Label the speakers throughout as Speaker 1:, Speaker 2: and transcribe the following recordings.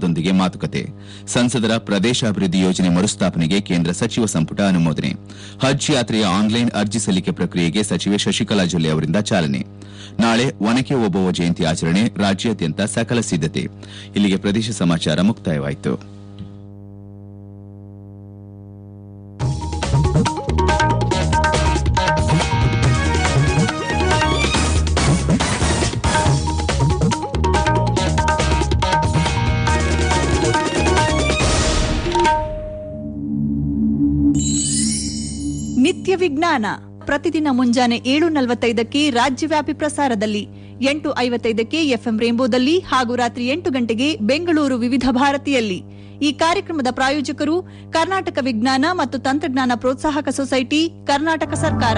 Speaker 1: ಅವರೊಂದಿಗೆ ಮಾತುಕತೆ ಸಂಸದರ ಪ್ರದೇಶಾಭಿವೃದ್ಧಿ ಯೋಜನೆ ಮರುಸ್ಥಾಪನೆಗೆ ಕೇಂದ್ರ ಸಚಿವ ಸಂಪುಟ ಅನುಮೋದನೆ ಹಜ್ ಯಾತ್ರೆಯ ಆನ್ಲೈನ್ ಅರ್ಜಿ ಸಲ್ಲಿಕೆ ಪ್ರಕ್ರಿಯೆಗೆ ಸಚಿವೆ ಶಶಿಕಲಾ ಜೊಲ್ಲೆ ಅವರಿಂದ ಚಾಲನೆ ನಾಳೆ ಒನಕೆ ಓಬವ್ವ ಜಯಂತಿ ಆಚರಣೆ ರಾಜ್ಯಾದ್ಯಂತ ಸಕಲ ಸಿದ್ದತೆ ಇಲ್ಲಿಗೆ ಪ್ರದೇಶ ಸಮಾಚಾರ ಮುಕ್ತಾಯವಾಯಿತು
Speaker 2: ನಿತ್ಯ ವಿಜ್ಞಾನ ಪ್ರತಿದಿನ ಮುಂಜಾನೆ ಏಳು ನಲವತ್ತೈದಕ್ಕೆ ರಾಜ್ಯವ್ಯಾಪಿ ಪ್ರಸಾರದಲ್ಲಿ ಎಂಟು ಐವತ್ತೈದಕ್ಕೆ ಎಫ್ಎಂ ರೇಂಬೋದಲ್ಲಿ ಹಾಗೂ ರಾತ್ರಿ ಎಂಟು ಗಂಟೆಗೆ ಬೆಂಗಳೂರು ವಿವಿಧ ಭಾರತಿಯಲ್ಲಿ ಈ ಕಾರ್ಯಕ್ರಮದ ಪ್ರಾಯೋಜಕರು ಕರ್ನಾಟಕ ವಿಜ್ಞಾನ ಮತ್ತು ತಂತ್ರಜ್ಞಾನ ಪ್ರೋತ್ಸಾಹಕ ಸೊಸೈಟಿ ಕರ್ನಾಟಕ ಸರ್ಕಾರ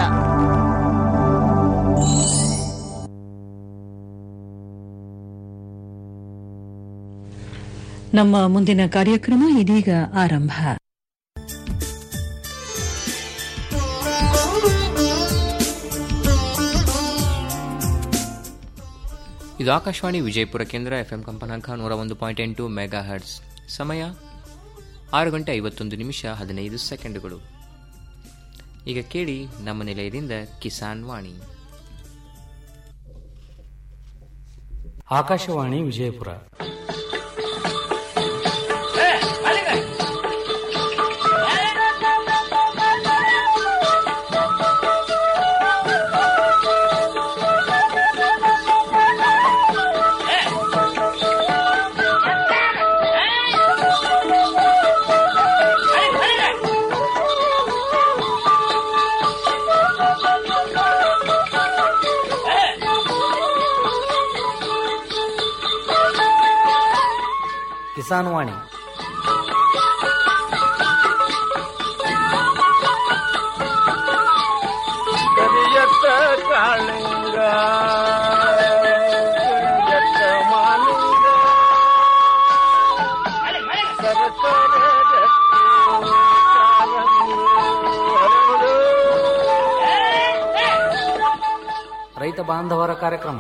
Speaker 3: ನಮ್ಮ ಮುಂದಿನ ಕಾರ್ಯಕ್ರಮ ಇದೀಗ ಆರಂಭ
Speaker 4: ಇದು ಆಕಾಶವಾಣಿ ವಿಜಯಪುರ ಕೇಂದ್ರ ಎಫ್ಎಂ ಕಂಪನಾಂಕ ನೂರ ಒಂದು ಪಾಯಿಂಟ್ ಎಂಟು ಮೆಗಾ ಹರ್ಟ್ಸ್ ಸಮಯ ಆರು ಗಂಟೆ ಐವತ್ತೊಂದು ನಿಮಿಷ ಹದಿನೈದು ಸೆಕೆಂಡುಗಳು ಈಗ ಕೇಳಿ ನಮ್ಮ ನಿಲಯದಿಂದ ಕಿಸಾನ್ ವಾಣಿ
Speaker 5: ಆಕಾಶವಾಣಿ ವಿಜಯಪುರ ಕಿಸಾನ್ ವಾಣಿ
Speaker 6: ಕರಿಯತ್ತ ಕಾಳಿಂಗ ಕರಿಯತ್ತ ಮಾಲಿಂಗ ಸರಸರ ರಕ್ತಿ ಕಾರಂಗಿ ಹರಡು.
Speaker 5: ರೈತ ಬಾಂಧವರ ಕಾರ್ಯಕ್ರಮ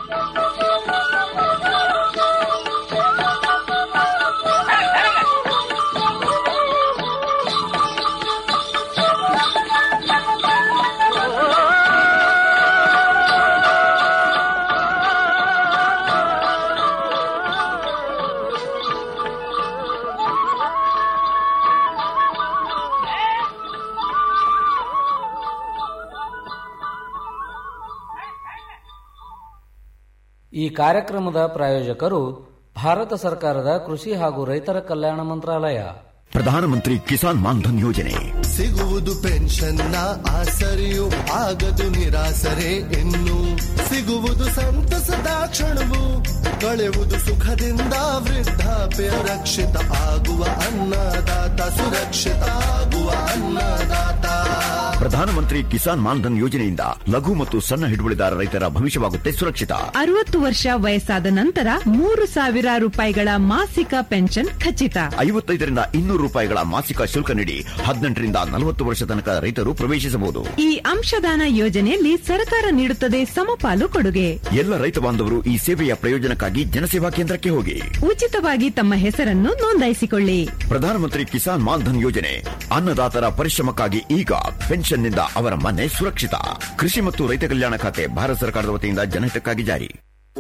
Speaker 5: ಈ ಕಾರ್ಯಕ್ರಮದ ಪ್ರಾಯೋಜಕರು ಭಾರತ ಸರ್ಕಾರದ ಕೃಷಿ ಹಾಗೂ ರೈತರ ಕಲ್ಯಾಣ ಮಂತ್ರಾಲಯ
Speaker 7: ಪ್ರಧಾನಮಂತ್ರಿ ಕಿಸಾನ್ ಮಾನ್ಧನ್ ಯೋಜನೆ
Speaker 8: ಸಿಗುವುದು ಪೆನ್ಷನ್ನ ಆಸರೆಯು ಆಗದು ನಿರಾಸರೆ ಇನ್ನು ಸಿಗುವುದು ಸಂತಸದ ಕ್ಷಣವು ಕಳೆಯುವುದು ಸುಖದಿಂದ ವೃದ್ಧಾಪ್ಯ ರಕ್ಷಿತ ಆಗುವ ಅನ್ನದಾತ ಸುರಕ್ಷಿತ ಆಗುವ ಅನ್ನದಾತ
Speaker 7: ಪ್ರಧಾನಮಂತ್ರಿ ಕಿಸಾನ್ ಮಾನ್ಧನ್ ಯೋಜನೆಯಿಂದ ಲಘು ಮತ್ತು ಸಣ್ಣ ಹಿಡುವಳಿದಾರ ರೈತರ ಭವಿಷ್ಯವಾಗುತ್ತೆ ಸುರಕ್ಷಿತ
Speaker 9: ಅರವತ್ತು ವರ್ಷ ವಯಸ್ಸಾದ ನಂತರ ಮೂರು ಸಾವಿರ ರೂಪಾಯಿಗಳ ಮಾಸಿಕ ಪೆನ್ಷನ್ ಖಚಿತ
Speaker 7: ಐವತ್ತೈದರಿಂದ ಇನ್ನೂರು ರೂಪಾಯಿಗಳ ಮಾಸಿಕ ಶುಲ್ಕ ನೀಡಿ ಹದಿನೆಂಟರಿಂದ ನಲವತ್ತು ವರ್ಷ ತನಕ ರೈತರು ಪ್ರವೇಶಿಸಬಹುದು
Speaker 9: ಈ ಅಂಶದಾನ ಯೋಜನೆಯಲ್ಲಿ ಸರ್ಕಾರ ನೀಡುತ್ತದೆ ಸಮಪಾಲು ಕೊಡುಗೆ
Speaker 7: ಎಲ್ಲ ರೈತ ಬಾಂಧವರು ಈ ಸೇವೆಯ ಪ್ರಯೋಜನಕ್ಕಾಗಿ ಜನಸೇವಾ ಕೇಂದ್ರಕ್ಕೆ ಹೋಗಿ
Speaker 9: ಉಚಿತವಾಗಿ ತಮ್ಮ ಹೆಸರನ್ನು ನೋಂದಾಯಿಸಿಕೊಳ್ಳಿ
Speaker 7: ಪ್ರಧಾನಮಂತ್ರಿ ಕಿಸಾನ್ ಮಾನ್ಧನ್ ಯೋಜನೆ ಅನ್ನದಾತರ ಪರಿಶ್ರಮಕ್ಕಾಗಿ ಈಗ ಪೆನ್ಷನ್ನಿಂದ ಅವರ ಮನೆ ಸುರಕ್ಷಿತ ಕೃಷಿ ಮತ್ತು ರೈತ ಕಲ್ಯಾಣ ಖಾತೆ ಭಾರತ ಸರ್ಕಾರದ ವತಿಯಿಂದ ಜನಹಿತಕ್ಕಾಗಿ ಜಾರಿ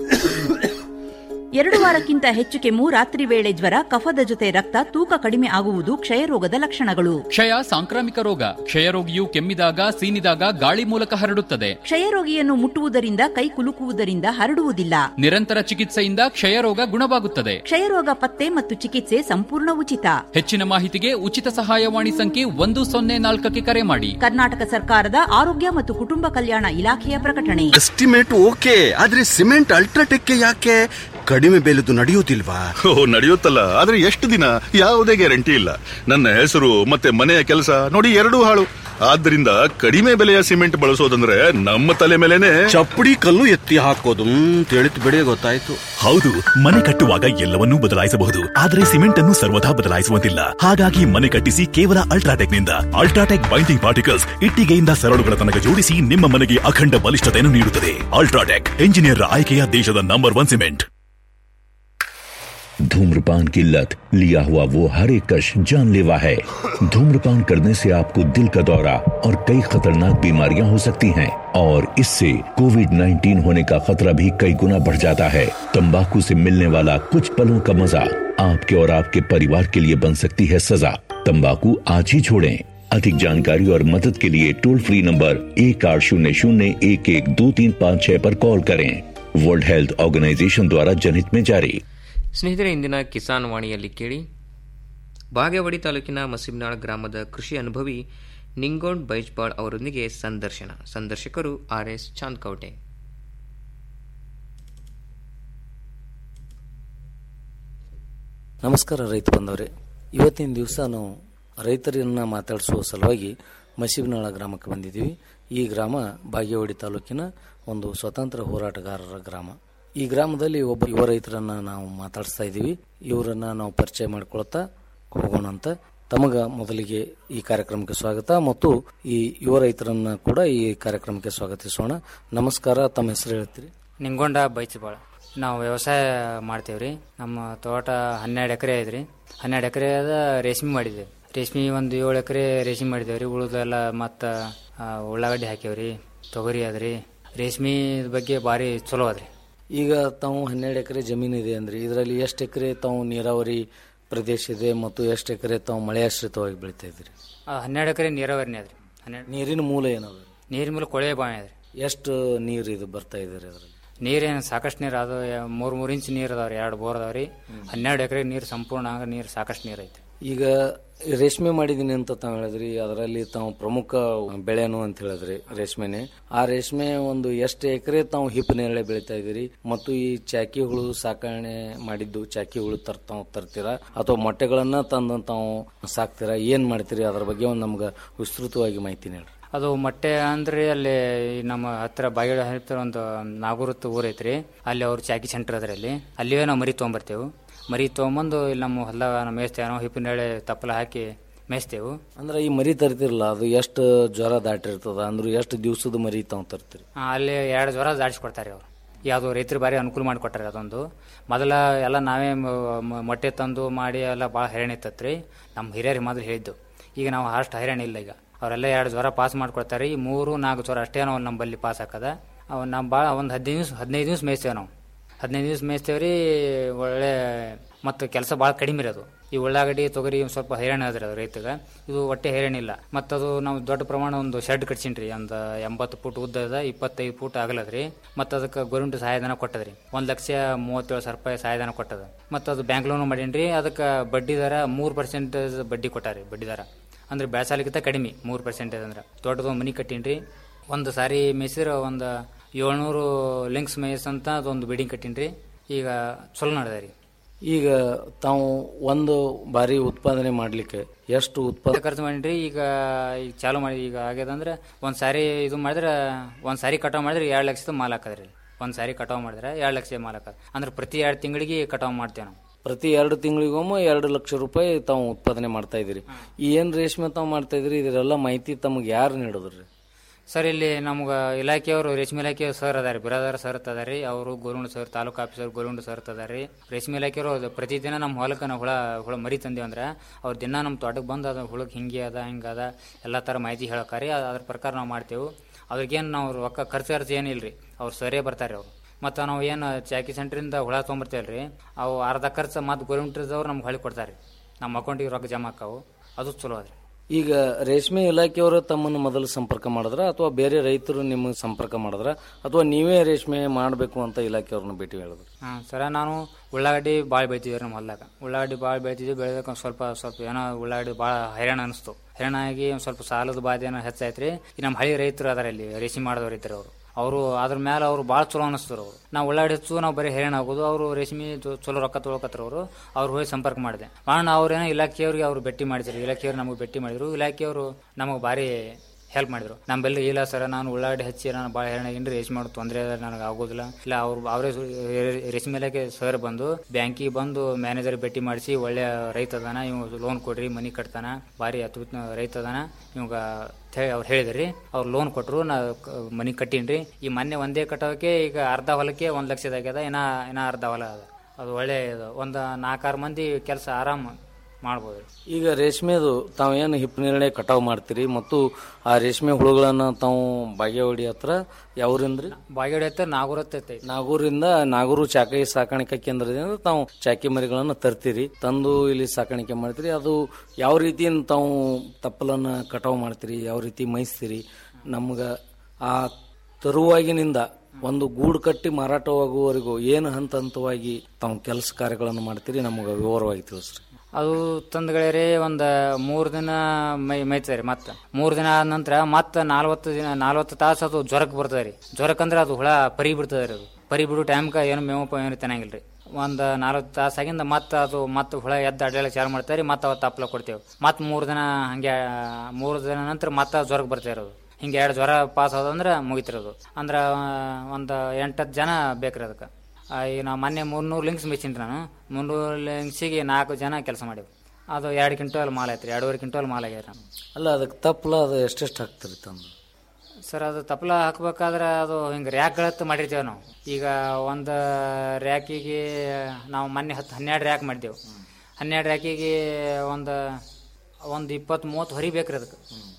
Speaker 10: ಎರಡು ವಾರಕ್ಕಿಂತ ಹೆಚ್ಚು ಕೆಮ್ಮು ರಾತ್ರಿ ವೇಳೆ ಜ್ವರ ಕಫದ ಜೊತೆ ರಕ್ತ ತೂಕ ಕಡಿಮೆ ಆಗುವುದು ಕ್ಷಯರೋಗದ ಲಕ್ಷಣಗಳು
Speaker 11: ಕ್ಷಯ ಸಾಂಕ್ರಾಮಿಕ ರೋಗ ಕ್ಷಯರೋಗಿಯು ಕೆಮ್ಮಿದಾಗ ಸೀನಿದಾಗ ಗಾಳಿ ಮೂಲಕ ಹರಡುತ್ತದೆ
Speaker 10: ಕ್ಷಯರೋಗಿಯನ್ನು ಮುಟ್ಟುವುದರಿಂದ ಕೈ ಕುಲುಕುವುದರಿಂದ ಹರಡುವುದಿಲ್ಲ
Speaker 11: ನಿರಂತರ ಚಿಕಿತ್ಸೆಯಿಂದ ಕ್ಷಯರೋಗ ಗುಣವಾಗುತ್ತದೆ
Speaker 10: ಕ್ಷಯರೋಗ ಪತ್ತೆ ಮತ್ತು ಚಿಕಿತ್ಸೆ ಸಂಪೂರ್ಣ ಉಚಿತ
Speaker 11: ಹೆಚ್ಚಿನ ಮಾಹಿತಿಗೆ ಉಚಿತ ಸಹಾಯವಾಣಿ ಸಂಖ್ಯೆ ಒಂದು ಸೊನ್ನೆ ನಾಲ್ಕಕ್ಕೆ ಕರೆ ಮಾಡಿ
Speaker 10: ಕರ್ನಾಟಕ ಸರ್ಕಾರದ ಆರೋಗ್ಯ ಮತ್ತು ಕುಟುಂಬ ಕಲ್ಯಾಣ ಇಲಾಖೆಯ ಪ್ರಕಟಣೆ
Speaker 12: ಎಸ್ಟಿಮೇಟ್ ಓಕೆ ಆದ್ರೆ ಸಿಮೆಂಟ್ ಅಲ್ಟ್ರಾಟೆಕ್ ಯಾಕೆ ಕಡಿಮೆ ಬೆಲೆದು ನಡೆಯುವುದಿಲ್ವಾ
Speaker 13: ಓ ನಡೆಯುತ್ತಲ್ಲ ಆದ್ರೆ ಎಷ್ಟು ದಿನ ಯಾವುದೇ ಗ್ಯಾರಂಟಿ ಇಲ್ಲ ನನ್ನ ಹೆಸರು ಮತ್ತೆ ಮನೆಯ ಕೆಲಸ ನೋಡಿ ಎರಡೂ ಹಾಳು ಆದ್ರಿಂದ ಕಡಿಮೆ ಬೆಲೆಯ ಸಿಮೆಂಟ್ ಬಳಸೋದಂದ್ರೆ ನಮ್ಮ ತಲೆ ಮೇಲೆನೆ
Speaker 12: ಚಪ್ಪಡಿ ಕಲ್ಲು ಎತ್ತಿ ಹಾಕೋದು ತಿಳಿತು ಬಿಡಿ ಗೊತ್ತಾಯ್ತು
Speaker 14: ಹೌದು ಮನೆ ಕಟ್ಟುವಾಗ ಎಲ್ಲವನ್ನೂ ಬದಲಾಯಿಸಬಹುದು ಆದರೆ ಸಿಮೆಂಟ್ ಅನ್ನು ಸರ್ವದಾ ಬದಲಾಯಿಸುವಂತಿಲ್ಲ ಹಾಗಾಗಿ ಮನೆ ಕಟ್ಟಿಸಿ ಕೇವಲ ಅಲ್ಟ್ರಾಟೆಕ್ ನಿಂದ ಅಲ್ಟ್ರಾಟೆಕ್ ಬೈಂಡಿಂಗ್ ಪಾರ್ಟಿಕಲ್ಸ್ ಇಟ್ಟಿಗೆಯಿಂದ ಸರಳುಗಳ ತನಕ ಜೋಡಿಸಿ ನಿಮ್ಮ ಮನೆಗೆ ಅಖಂಡ ಬಲಿಷ್ಠತೆಯನ್ನು ನೀಡುತ್ತದೆ ಅಲ್ಟ್ರಾಟೆಕ್ ಎಂಜಿನಿಯರ್ ಆಯ್ಕೆಯ ದೇಶದ ನಂಬರ್ ಒನ್ ಸಿಮೆಂಟ್
Speaker 15: धूम्रपान की लत लिया हुआ वो हर एक कश जानलेवा है धूम्रपान करने से आपको दिल का दौरा और कई खतरनाक बीमारियां हो सकती हैं और इससे कोविड 19 होने का खतरा भी कई गुना बढ़ जाता है तंबाकू से मिलने वाला कुछ पलों का मजा आपके और आपके परिवार के लिए बन सकती है सजा तंबाकू आज ही छोड़ें अधिक जानकारी और मदद के लिए टोल फ्री नंबर एक आठ शून्य शून्य एक एक दो तीन पाँच छह पर कॉल करें वर्ल्ड हेल्थ ऑर्गेनाइजेशन द्वारा जनहित में जारी
Speaker 4: ಸ್ನೇಹಿತರೆ ಇಂದಿನ ಕಿಸಾನ್ ವಾಣಿಯಲ್ಲಿ ಕೇಳಿ ಬಾಗೇವಾಡಿ ತಾಲೂಕಿನ ಮಸೀಬ್ನಾಳ್ ಗ್ರಾಮದ ಕೃಷಿ ಅನುಭವಿ ನಿಂಗೋಣ್ ಬೈಜ್ಪಾಳ್ ಅವರೊಂದಿಗೆ ಸಂದರ್ಶನ ಸಂದರ್ಶಕರು ಆರ್ ಎಸ್ ಚಾಂದ್ಕೌಟೆ
Speaker 5: ನಮಸ್ಕಾರ ರೈತ ಬಂದವರೇ ಇವತ್ತಿನ ದಿವಸ ನಾವು ರೈತರನ್ನ ಮಾತಾಡಿಸುವ ಸಲುವಾಗಿ ಮಸೀಬ್ನಾಳ ಗ್ರಾಮಕ್ಕೆ ಬಂದಿದ್ದೀವಿ ಈ ಗ್ರಾಮ ಬಾಗೇವಾಡಿ ತಾಲೂಕಿನ ಒಂದು ಸ್ವತಂತ್ರ ಹೋರಾಟಗಾರರ ಗ್ರಾಮ ಈ ಗ್ರಾಮದಲ್ಲಿ ಒಬ್ಬ ಯುವ ರೈತರನ್ನ ನಾವು ಮಾತಾಡಿಸ್ತಾ ಇದ್ದೀವಿ ಇವರನ್ನ ನಾವು ಪರಿಚಯ ಮಾಡ್ಕೊಳ್ತಾ ಹೋಗೋಣ ಅಂತ ತಮಗ ಮೊದಲಿಗೆ ಈ ಕಾರ್ಯಕ್ರಮಕ್ಕೆ ಸ್ವಾಗತ ಮತ್ತು ಈ ಯುವ ರೈತರನ್ನ ಕೂಡ ಈ ಕಾರ್ಯಕ್ರಮಕ್ಕೆ ಸ್ವಾಗತಿಸೋಣ ನಮಸ್ಕಾರ ತಮ್ಮ ಹೆಸರು ಹೇಳ್ತೀರಿ
Speaker 16: ನಿಂಗೊಂಡ ಬೈಚಬಾಳ ನಾವು ವ್ಯವಸಾಯ ಮಾಡ್ತೇವ್ರಿ ನಮ್ಮ ತೋಟ ಹನ್ನೆರಡು ಎಕರೆ ಐತ್ರಿ ಹನ್ನೆರಡು ಎಕರೆ ಅದ ರೇಷ್ಮೆ ಮಾಡಿದ್ದೇವೆ ರೇಷ್ಮೆ ಒಂದು ಏಳು ಎಕರೆ ರೇಷ್ಮೆ ಮಾಡಿದೇವ್ರಿ ಉಳಿದೆಲ್ಲ ಮತ್ತು ಉಳ್ಳಾಗಡ್ಡಿ ಹಾಕ್ಯವ್ರಿ ತೊಗರಿ ಅದ್ರಿ ರೇಷ್ಮೆ ಬಗ್ಗೆ ಭಾರಿ ಚಲೋ ಅದ್ರಿ
Speaker 5: ಈಗ ತಾವು ಹನ್ನೆರಡು ಎಕರೆ ಜಮೀನು ಇದೆ ಅಂದ್ರೆ ಇದರಲ್ಲಿ ಎಷ್ಟು ಎಕರೆ ತಾವು ನೀರಾವರಿ ಪ್ರದೇಶ ಇದೆ ಮತ್ತು ಎಷ್ಟು ಎಕರೆ ತಾವು ಮಳೆ ಆಶ್ರಿತವಾಗಿ ಬೆಳಿತಾ ಇದ್ದೀರಿ
Speaker 16: ಆ ಹನ್ನೆರಡು ಎಕರೆ ನೀರಾವರಿನೇ ಅದ್ರಿ ಹನ್ನೆರಡು
Speaker 5: ನೀರಿನ ಮೂಲ ಏನದ
Speaker 16: ನೀರಿನ ಮೇಲೆ ಕೊಳೆ ಬಾವಿ ಅದ್ರಿ
Speaker 5: ಎಷ್ಟು ನೀರು ಇದು ಬರ್ತಾ ಇದ್ದೀರಿ ಅದರಲ್ಲಿ
Speaker 16: ನೀರೇನು ಸಾಕಷ್ಟು ನೀರು ಅದು ಮೂರು ಮೂರು ಇಂಚ್ ನೀರು ಅದಾವ್ರಿ ಎರಡು ಬೋರ್ ಅದಾವ್ರಿ ಹನ್ನೆರಡು ಎಕರೆ ನೀರು ಸಂಪೂರ್ಣ ಆಗ ನೀರು ಸಾಕಷ್ಟು ನೀರು ಐತಿ
Speaker 5: ಈಗ ರೇಷ್ಮೆ ಮಾಡಿದೀನಿ ಅಂತ ತಾವು ಹೇಳಿದ್ರಿ ಅದರಲ್ಲಿ ತಾವು ಪ್ರಮುಖ ಬೆಳೆನು ಅಂತ ಹೇಳಿದ್ರಿ ರೇಷ್ಮೆನೆ ಆ ರೇಷ್ಮೆ ಒಂದು ಎಷ್ಟು ಎಕರೆ ತಾವು ಹಿಪ್ ನೇರಳೆ ಬೆಳಿತಾ ಇದೀರಿ ಮತ್ತು ಈ ಚಾಕಿ ಹುಳು ಸಾಕಣೆ ಮಾಡಿದ್ದು ಚಾಕಿ ಹುಳು ತರ್ ತಾವು ತರ್ತೀರಾ ಅಥವಾ ಮೊಟ್ಟೆಗಳನ್ನ ತಂದು ತಾವು ಸಾಕ್ತೀರಾ ಏನ್ ಮಾಡ್ತೀರಿ ಅದ್ರ ಬಗ್ಗೆ ಒಂದು ನಮ್ಗೆ ವಿಸ್ತೃತವಾಗಿ ಮಾಹಿತಿ ನೀಡ್ರಿ
Speaker 16: ಅದು ಮೊಟ್ಟೆ ಅಂದ್ರೆ ಅಲ್ಲಿ ನಮ್ಮ ಹತ್ರ ಬಾಗಿಲ ಹತ್ತಿರ ಒಂದು ನಾಗೂರತ್ತು ಊರ್ ಐತ್ರಿ ಅಲ್ಲಿ ಅವ್ರ ಚಾಕಿ ಸೆಂಟರ್ ಅದ್ರಿ ಅಲ್ಲಿ ಅಲ್ಲಿಯೇ ನಾವು ಮರಿ ತೊಗೊಂಬರ್ತೇವೆ ಮರಿ ತೊಗೊಂಬಂದು ಇಲ್ಲಿ ನಮ್ಮ ಹೊಲದಾಗ ನಾವು ಮೇಯಿಸ್ತೇವೆ ನಾವು ಹಿಪ್ಪಿನೇಳೆ ತಪ್ಪಲ ಹಾಕಿ ಮೇಯಿಸ್ತೇವೆ
Speaker 5: ಅಂದ್ರೆ ಈ ಮರಿ ತರ್ತಿರಲ್ಲ ಅದು ಎಷ್ಟು ಜ್ವರ ದಾಟಿರ್ತದ ಅಂದ್ರೆ ಎಷ್ಟು ದಿವಸದ ಮರಿ ತಾವು ತರ್ತೀರಿ
Speaker 16: ಆ, ಅಲ್ಲಿ ಎರಡು ಜ್ವರ ದಾಟಿಸ್ಕೊಡ್ತಾರೆ ಅವರು ಯಾವುದು ರೈತರು ಬಾರಿ ಅನುಕೂಲ ಮಾಡಿಕೊಟ್ಟಾರೆ ಅದೊಂದು ಮೊದಲ ಎಲ್ಲ ನಾವೇ ಮ- ಮ- ಮೊಟ್ಟೆ ತಂದು ಮಾಡಿ ಎಲ್ಲ ಭಾಳ ಹೈರಾಣ ಇತ್ತತ್ರಿ ನಮ್ಮ ಹಿರಿಯರಿಗೆ ಮೊದಲು ಹೇಳಿದ್ದು ಈಗ ನಾವು ಅಷ್ಟು ಹೈರಾಣ ಇಲ್ಲ ಈಗ ಅವರೆಲ್ಲ ಎರಡು ಜ್ವರ ಪಾಸ್ ಮಾಡ್ಕೊಡ್ತಾರೆ ಈ ಮೂರು ನಾಲ್ಕು ಜ್ವರ ಅಷ್ಟೇ ನಾವು ನಮ್ಮಲ್ಲಿ ಪಾಸ್ ಹಾಕದ ಅವು ನಾವು ಭಾಳ ಒಂದು ಹದಿನೈದು ದಿವ್ಸ ಹದಿನೈದು ದಿವ್ಸ ಮೇಯಿಸ್ತೇವೆ ನಾವು ಹದಿನೈದು ದಿವ್ಸ ಮೇಯಿಸ್ತೇವೆ ರೀ ಒಳ್ಳೆ ಮತ್ತು ಕೆಲಸ ಭಾಳ ಕಡಿಮೆ ಇರೋದು ಈ ಉಳ್ಳಾಗಡ್ಡಿ ತೊಗರಿ ಒಂದ್ ಸ್ವಲ್ಪ ಹೈರಾಣ ಅದ್ರಿ ಅದು ರೈತಗೆ ಇದು ಒಟ್ಟೆ ಹೈರಾಣ ಇಲ್ಲ ಮತ್ತು ಅದು ನಾವು ದೊಡ್ಡ ಪ್ರಮಾಣ ಒಂದು ಶೆಡ್ ಕಟ್ಸಿನ್ರಿ ಒಂದು ಎಂಬತ್ತು ಫುಟ್ ಉದ್ದದ ಇಪ್ಪತ್ತೈದು ಫುಟ್ ಆಗಲದ್ರಿ ಮತ್ತು ಅದಕ್ಕೆ ಗೌರ್ಮೆಂಟ್ ಸಹಾಯಧನ ಕೊಟ್ಟದ್ರಿ ಒಂದು ಲಕ್ಷ ಮೂವತ್ತೇಳು ಸಾವಿರ ರೂಪಾಯಿ ಸಹಾಯಧನ ಕೊಟ್ಟದ ಮತ್ತು ಅದು ಬ್ಯಾಂಕ್ ಲೋನ್ ಮಾಡೀನ್ರಿ ಅದಕ್ಕೆ ಬಡ್ಡಿ ದರ ಮೂರು ಪರ್ಸೆಂಟೇಜ್ ಬಡ್ಡಿ ಕೊಟ್ಟಾರಿ ಬಡ್ಡಿ ದರ ಅಂದ್ರೆ ಬ್ಯಾಸಾಲಿಗಿಂತ ಕಡಿಮೆ ಮೂರು ಪರ್ಸೆಂಟೇಜ್ ಅಂದ್ರೆ ದೊಡ್ಡದು ಮನಿ ಕಟ್ಟೀನ್ರಿ ಒಂದು ಸಾರಿ ಮೇಯ್ಸಿರ ಒಂದು ಏಳ್ನೂರು ಲಿಂಕ್ಸ್ ಮೇಯ್ಸ್ ಅಂತ ಅದೊಂದು ಬಿಲ್ಡಿಂಗ್ ಕಟ್ಟೀನ್ರಿ ಈಗ ಚಲೋ ನಡೆದ ರೀ
Speaker 5: ಈಗ ತಾವು ಒಂದು ಬಾರಿ ಉತ್ಪಾದನೆ ಮಾಡ್ಲಿಕ್ಕೆ ಎಷ್ಟು ಉತ್ಪಾದನೆ
Speaker 16: ಖರ್ಚು ಮಾಡಿನ್ರಿ ಈಗ ಈಗ ಚಾಲು ಮಾಡಿ ಈಗ ಆಗ್ಯದ ಅಂದ್ರೆ ಒಂದ್ ಸಾರಿ ಇದು ಮಾಡಿದ್ರೆ ಒಂದ್ ಸಾರಿ ಕಟಾವ್ ಮಾಡಿದ್ರೆ ಎರಡು ಲಕ್ಷದ ಮಾಲ್ ಹಾಕದ್ರಿ ಒಂದ್ ಸಾರಿ ಕಟಾವ್ ಮಾಡಿದ್ರೆ ಎರಡು ಲಕ್ಷ ಮಾಲ್ ಹಾಕದ್ ಅಂದ್ರೆ ಪ್ರತಿ ಎರಡು ತಿಂಗಳಿಗೆ ಕಟಾವ್ ಮಾಡ್ತೇವೆ ನಾವು
Speaker 5: ಪ್ರತಿ ಎರಡು ತಿಂಗಳಿಗೊಮ್ಮೆ ಎರಡು ಲಕ್ಷ ರೂಪಾಯಿ ತಾವು ಉತ್ಪಾದನೆ ಮಾಡ್ತಾ ಇದ್ದೀರಿ ಈ ಏನ್ ರೇಷ್ಮೆ ತಾವು ಮಾಡ್ತಾ ಇದ್ರಿ ಇದರೆಲ್ಲ ಮಾಹಿತಿ ತಮಗೆ ಯಾರು ನೀಡಿದ್ರಿ
Speaker 16: ಸರ್ ಇಲ್ಲಿ ನಮ್ಗೆ ಇಲಾಖೆಯವರು ರೇಷ್ಮೆ ಇಲಾಖೆ ಸರ್ ಅದಾರಿ ಬಿರಾದಾರ ಸರ್ ಅದಾರಿ ಅವರು ಗೋರುಂಡ ಸರ್ ತಾಲೂಕು ಆಫೀಸರ್ ಗೋರುಂಡ ಸರ್ ಅದಾರಿ ರೇಷ್ಮೆ ಇಲಾಖೆಯವರು ಅದು ಪ್ರತಿದಿನ ನಮ್ಮ ಹೊಲಕ್ಕೆ ನಾವು ಹುಳ ಹುಳ ಮರಿ ತಂದೇವು ಅಂದ್ರೆ ಅವ್ರು ದಿನ ನಮ್ಮ ತೋಟಕ್ಕೆ ಬಂದು ಅದು ಹುಳಕ್ಕೆ ಹಿಂಗೆ ಅದ ಹಿಂಗೆ ಅದ ಎಲ್ಲ ಥರ ಮಾಹಿತಿ ಹೇಳಕ್ಕಾರಿ ಅದ್- ಅದ್ರ ಪ್ರಕಾರ ನಾವು ಮಾಡ್ತೇವೆ ಅವ್ರಿಗೇನು ನಾವು ರೊಕ್ಕ ಖರ್ಚು ಖರ್ಚು ಏನಿಲ್ಲ ರೀ ಅವ್ರು ಸರೇ ಬರ್ತಾರೆ ಅವರು ಮತ್ತು ನಾವು ಏನು ಚಾಕಿ ಸೆಂಟ್ರಿಂದ ಹುಳ ತೊಗೊಂಬರ್ತೇವಲ್ರಿ ಅವು ಅರ್ಧ ಖರ್ಚು ಮತ್ತು ಗೋರ್ಮೆಂಟ್ದವ್ರು ನಮ್ಗೆ ಹೊಳಿ ಕೊಡ್ತಾರೆ ನಮ್ಮ ಅಕೌಂಟಿಗೆ ರೊಕ್ಕ ಜಮಾ ಆಕಾವು ಅದು ಚಲೋ ಅದ್ರಿ
Speaker 5: ಈಗ ರೇಷ್ಮೆ ಇಲಾಖೆಯವರು ತಮ್ಮನ್ನು ಮೊದಲು ಸಂಪರ್ಕ ಮಾಡಿದ್ರ ಅಥವಾ ಬೇರೆ ರೈತರು ನಿಮಗೆ ಸಂಪರ್ಕ ಮಾಡಿದ್ರ ಅಥವಾ ನೀವೇ ರೇಷ್ಮೆ ಮಾಡಬೇಕು ಅಂತ ಇಲಾಖೆಯವ್ರನ್ನ ಭೇಟಿ ಹೇಳಿದ್ರು
Speaker 16: ಹಾಂ ಸರ ನಾನು ಉಳ್ಳಾಗಡ್ಡಿ ಭಾಳ ಬೆಳಿತಿದ್ವಿ ನಮ್ಮ ಹೊಲ್ದಾಗ ಉಳ್ಳಾಗಡ್ಡಿ ಭಾಳ ಬೆಳಿತಿದ್ವಿ ಬೆಳೆದಕ್ಕೆ ಒಂದು ಸ್ವಲ್ಪ ಸ್ವಲ್ಪ ಏನೋ ಉಳ್ಳಾಗಡ್ಡಿ ಭಾಳ ಹೈರಾಣ ಅನಿಸ್ತು ಹೈರಾಣ ಆಗಿ ಒಂದು ಸ್ವಲ್ಪ ಸಾಲದ ಬಾಧೆ ಏನೋ ಹೆಚ್ಚಾಯ್ತು ರೀ ಈ ನಮ್ಮ ಹಳ್ಳಿ ರೈತರು ಅದಾರ ಇಲ್ಲಿ ರೇಷ್ಮೆ ಮಾಡಿದವ್ರು ಇದ್ದಾರೆ ಅವರು ಅವರು ಅದ್ರ ಮೇಲೆ ಅವರು ಭಾಳ ಚಲೋ ಅನಿಸ್ತರು ಅವರು ನಾವು ಉಳ್ಳಾಗಡ್ಡಿ ಹೆಚ್ಚು ನಾವು ಬರೀ ಹೈರಾಣ ಆಗೋದು ಅವರು ರೇಷ್ಮೆ ಚೊ- ಚಲೋ ರೊಕ್ಕ ತೊಗೊಳಕತ್ರ ಅವರು ಅವ್ರು ಹೋಗಿ ಸಂಪರ್ಕ ಮಾಡಿದೆ ಮಾಡೋಣ ಅವ್ರೇನೋ ಇಲಾಖೆಯವ್ರಿಗೆ ಅವ್ರು ಭೇಟಿ ಮಾಡಿದ್ರು ಇಲಾಖೆಯವ್ರು ನಮಗೆ ಭೇಟಿ ಮಾಡಿದ್ರು ಇಲಾಖೆಯವರು ನಮಗೆ ಭಾರಿ ಹೆಲ್ಪ್ ಮಾಡಿದ್ರು ನಮ್ಮಲ್ಲಿ ಇಲ್ಲ ಸರ್ ನಾನು ಉಳ್ಳಾಗಡ್ಡಿ ಹಚ್ಚಿ ನಾನು ಭಾಳ ಹೈರಾಣ ಏನ್ರಿ ರೇಷ್ಮೆ ಮಾಡೋದು ತೊಂದರೆ ಅದ ನನಗೆ ಆಗೋದಿಲ್ಲ ಇಲ್ಲ ಅವ್ರು ಅವರೇ ರೇಷ್ಮೆ ಇಲಾಖೆ ಸರ್ ಬಂದು ಬ್ಯಾಂಕಿಗೆ ಬಂದು ಮ್ಯಾನೇಜರ್ ಭೇಟಿ ಮಾಡಿಸಿ ಒಳ್ಳೆ ರೈತ ಅದಾನ ಇವ್ ಲೋನ್ ಕೊಡ್ರಿ ಮನಿ ಕಟ್ತಾನ ಭಾರಿ ಅತ್ಯುತ್ತ ರೈತ ಅದಾನ ಇವಾಗ ಹೇಳಿ ಅವ್ರು ಹೇಳಿದ್ರಿ ಅವ್ರು ಲೋನ್ ಕೊಟ್ಟರು ನಾ ಕ- ಮನಿ ಕಟ್ಟೀನ್ರಿ ಈ ಮೊನ್ನೆ ಒಂದೇ ಕಟ್ಟೋಕೆ ಈಗ ಅರ್ಧ ಹೊಲಕ್ಕೆ ಒಂದು ಲಕ್ಷದಾಗ್ಯದ ಇನ್ನ ಇನ್ನ ಅರ್ಧ ಹೊಲ ಅದ ಅದು ಒಳ್ಳೆ ಇದು ಒಂದು ನಾಲ್ಕಾರು ಮಂದಿ ಕೆಲಸ ಆರಾಮ್ ಮಾಡ್ಬೋದು
Speaker 5: ಈಗ ರೇಷ್ಮೆದು ತಾವೇನು ಹಿಪ್ ನೇರಳೆ ಕಟಾವು ಮಾಡ್ತೀರಿ ಮತ್ತು ಆ ರೇಷ್ಮೆ ಹುಳುಗಳನ್ನ ತಾವು ಬಾಗೇವಾಡಿ ಹತ್ರ ಯಾವ್ರಿಂದ್ರಿ
Speaker 16: ಬಾಗೇವಾಡಿ ಹತ್ರ ನಾಗೂರ್ ಹತ್ತೈತೆ
Speaker 5: ನಾಗೂರಿಂದ ನಾಗೂರು ಚಾಕಿ ಸಾಕಾಣಿಕಾ ಕೇಂದ್ರದಿಂದ ತಾವು ಚಾಕಿ ಮರಿಗಳನ್ನ ತರ್ತೀರಿ ತಂದು ಇಲ್ಲಿ ಸಾಕಾಣಿಕೆ ಮಾಡ್ತೀರಿ ಅದು ಯಾವ ರೀತಿ ತಾವು ತಪ್ಪಲನ್ನ ಕಟಾವು ಮಾಡ್ತೀರಿ ಯಾವ ರೀತಿ ಮೇಯಿಸ್ತೀರಿ ನಮ್ಗ ಆ ತರುವಾಗಿನಿಂದ ಒಂದು ಗೂಡು ಕಟ್ಟಿ ಮಾರಾಟವಾಗುವವರೆಗೂ ಏನು ಹಂತ ಹಂತವಾಗಿ ತಾವು ಕೆಲಸ ಕಾರ್ಯಗಳನ್ನು ಮಾಡ್ತೀರಿ ನಮಗೆ ವಿವರವಾಗಿ ತಿಳಿಸ್ರಿ
Speaker 16: ಅದು ತಂದ್ಗಳೇ ಒಂದು ಮೂರು ದಿನ ಮೈ ಮೇಯ್ತಾರೆ ಮತ್ತೆ ಮೂರು ದಿನ ಆದ ನಂತರ ಮತ್ತೆ ನಾಲ್ವತ್ತು ದಿನ ನಾಲ್ವತ್ತು ತಾಸು ಅದು ಜ್ವರಕ್ಕೆ ಬರ್ತದೆ ರೀ ಜ್ವರಕ್ಕೆ ಅಂದ್ರೆ ಅದು ಹುಳ ಪರಿ ಬಿಡ್ತದೆ ರೀ ಅದು ಪರಿ ಬಿಡು ಟೈಮ್ಗೆ ಏನು ಮೇವು ಪ- ಏನು ತಿನ್ನಂಗಿಲ್ಲ ರೀ ಒಂದು ನಾಲ್ವತ್ತು ತಾಸು ಆಗಿಂದ ಮತ್ತೆ ಅದು ಮತ್ತೆ ಹುಳ ಎದ್ದು ಅಡ್ಡಾಡಕ್ಕೆ ಚಾಲು ಮಾಡ್ತಾರೆ ಮತ್ತೆ ಅವತ್ತು ತಪ್ಪಲ ಕೊಡ್ತೇವೆ ಮತ್ತೆ ಮೂರು ದಿನ ಹಂಗೆ ಮೂರು ದಿನ ನಂತರ ಮತ್ತೆ ಜ್ವರಕ್ಕೆ ಬರ್ತಾ ಇರೋದು ಹಿಂಗೆ ಎರಡು ಜ್ವರ ಪಾಸ್ ಆದಂದ್ರೆ ಮುಗಿತಿರೋದು ಅಂದ್ರೆ ಒಂದು ಎಂಟತ್ತು ಜನ ಬೇಕ್ರಿ ಅದಕ್ಕೆ ಆ, ಈಗ ನಾವು ಮೊನ್ನೆ ಮೂರ್ನೂರು ಲಿಂಕ್ಸ್ ಮೆಚ್ಚಿನಿ ನಾನು ಮುನ್ನೂರು ಲಿಂಕ್ಸಿಗೆ ನಾಲ್ಕು ಜನ ಕೆಲಸ ಮಾಡಿವಿ ಅದು ಎರಡು ಕ್ವಿಂಟಲ್ ಮಾಲ್ ಐತ್ರಿ ಎರಡೂವರೆ ಕ್ವಿಂಟಲ್ ಮಾಲ್ ಆಗ್ಯಾರ ನಾನು
Speaker 5: ಅಲ್ಲ ಅದಕ್ಕೆ ತಪ್ಪಲ ಅದು ಎಷ್ಟೆಷ್ಟು ಹಾಕ್ತೀರಿ ತಂದು
Speaker 16: ಸರ್ ಅದು ತಪ್ಪಲ ಹಾಕ್ಬೇಕಾದ್ರೆ ಅದು ಹಿಂಗೆ ರ್ಯಾಕ್ಗಳತ್ತು ಮಾಡಿರ್ತೇವೆ ನಾವು ಈಗ ಒಂದು ರ್ಯಾಕಿಗೆ ನಾವು ಮೊನ್ನೆ ಹತ್ತು ಹನ್ನೆರಡು ರ್ಯಾಕ್ ಮಾಡಿದೆವು ಹನ್ನೆರಡು ರ್ಯಾಕಿಗೆ ಒಂದು ಒಂದು ಇಪ್ಪತ್ತು ಮೂವತ್ತು ಹೊರಿ ಬೇಕ್ರಿ ಅದಕ್ಕೆ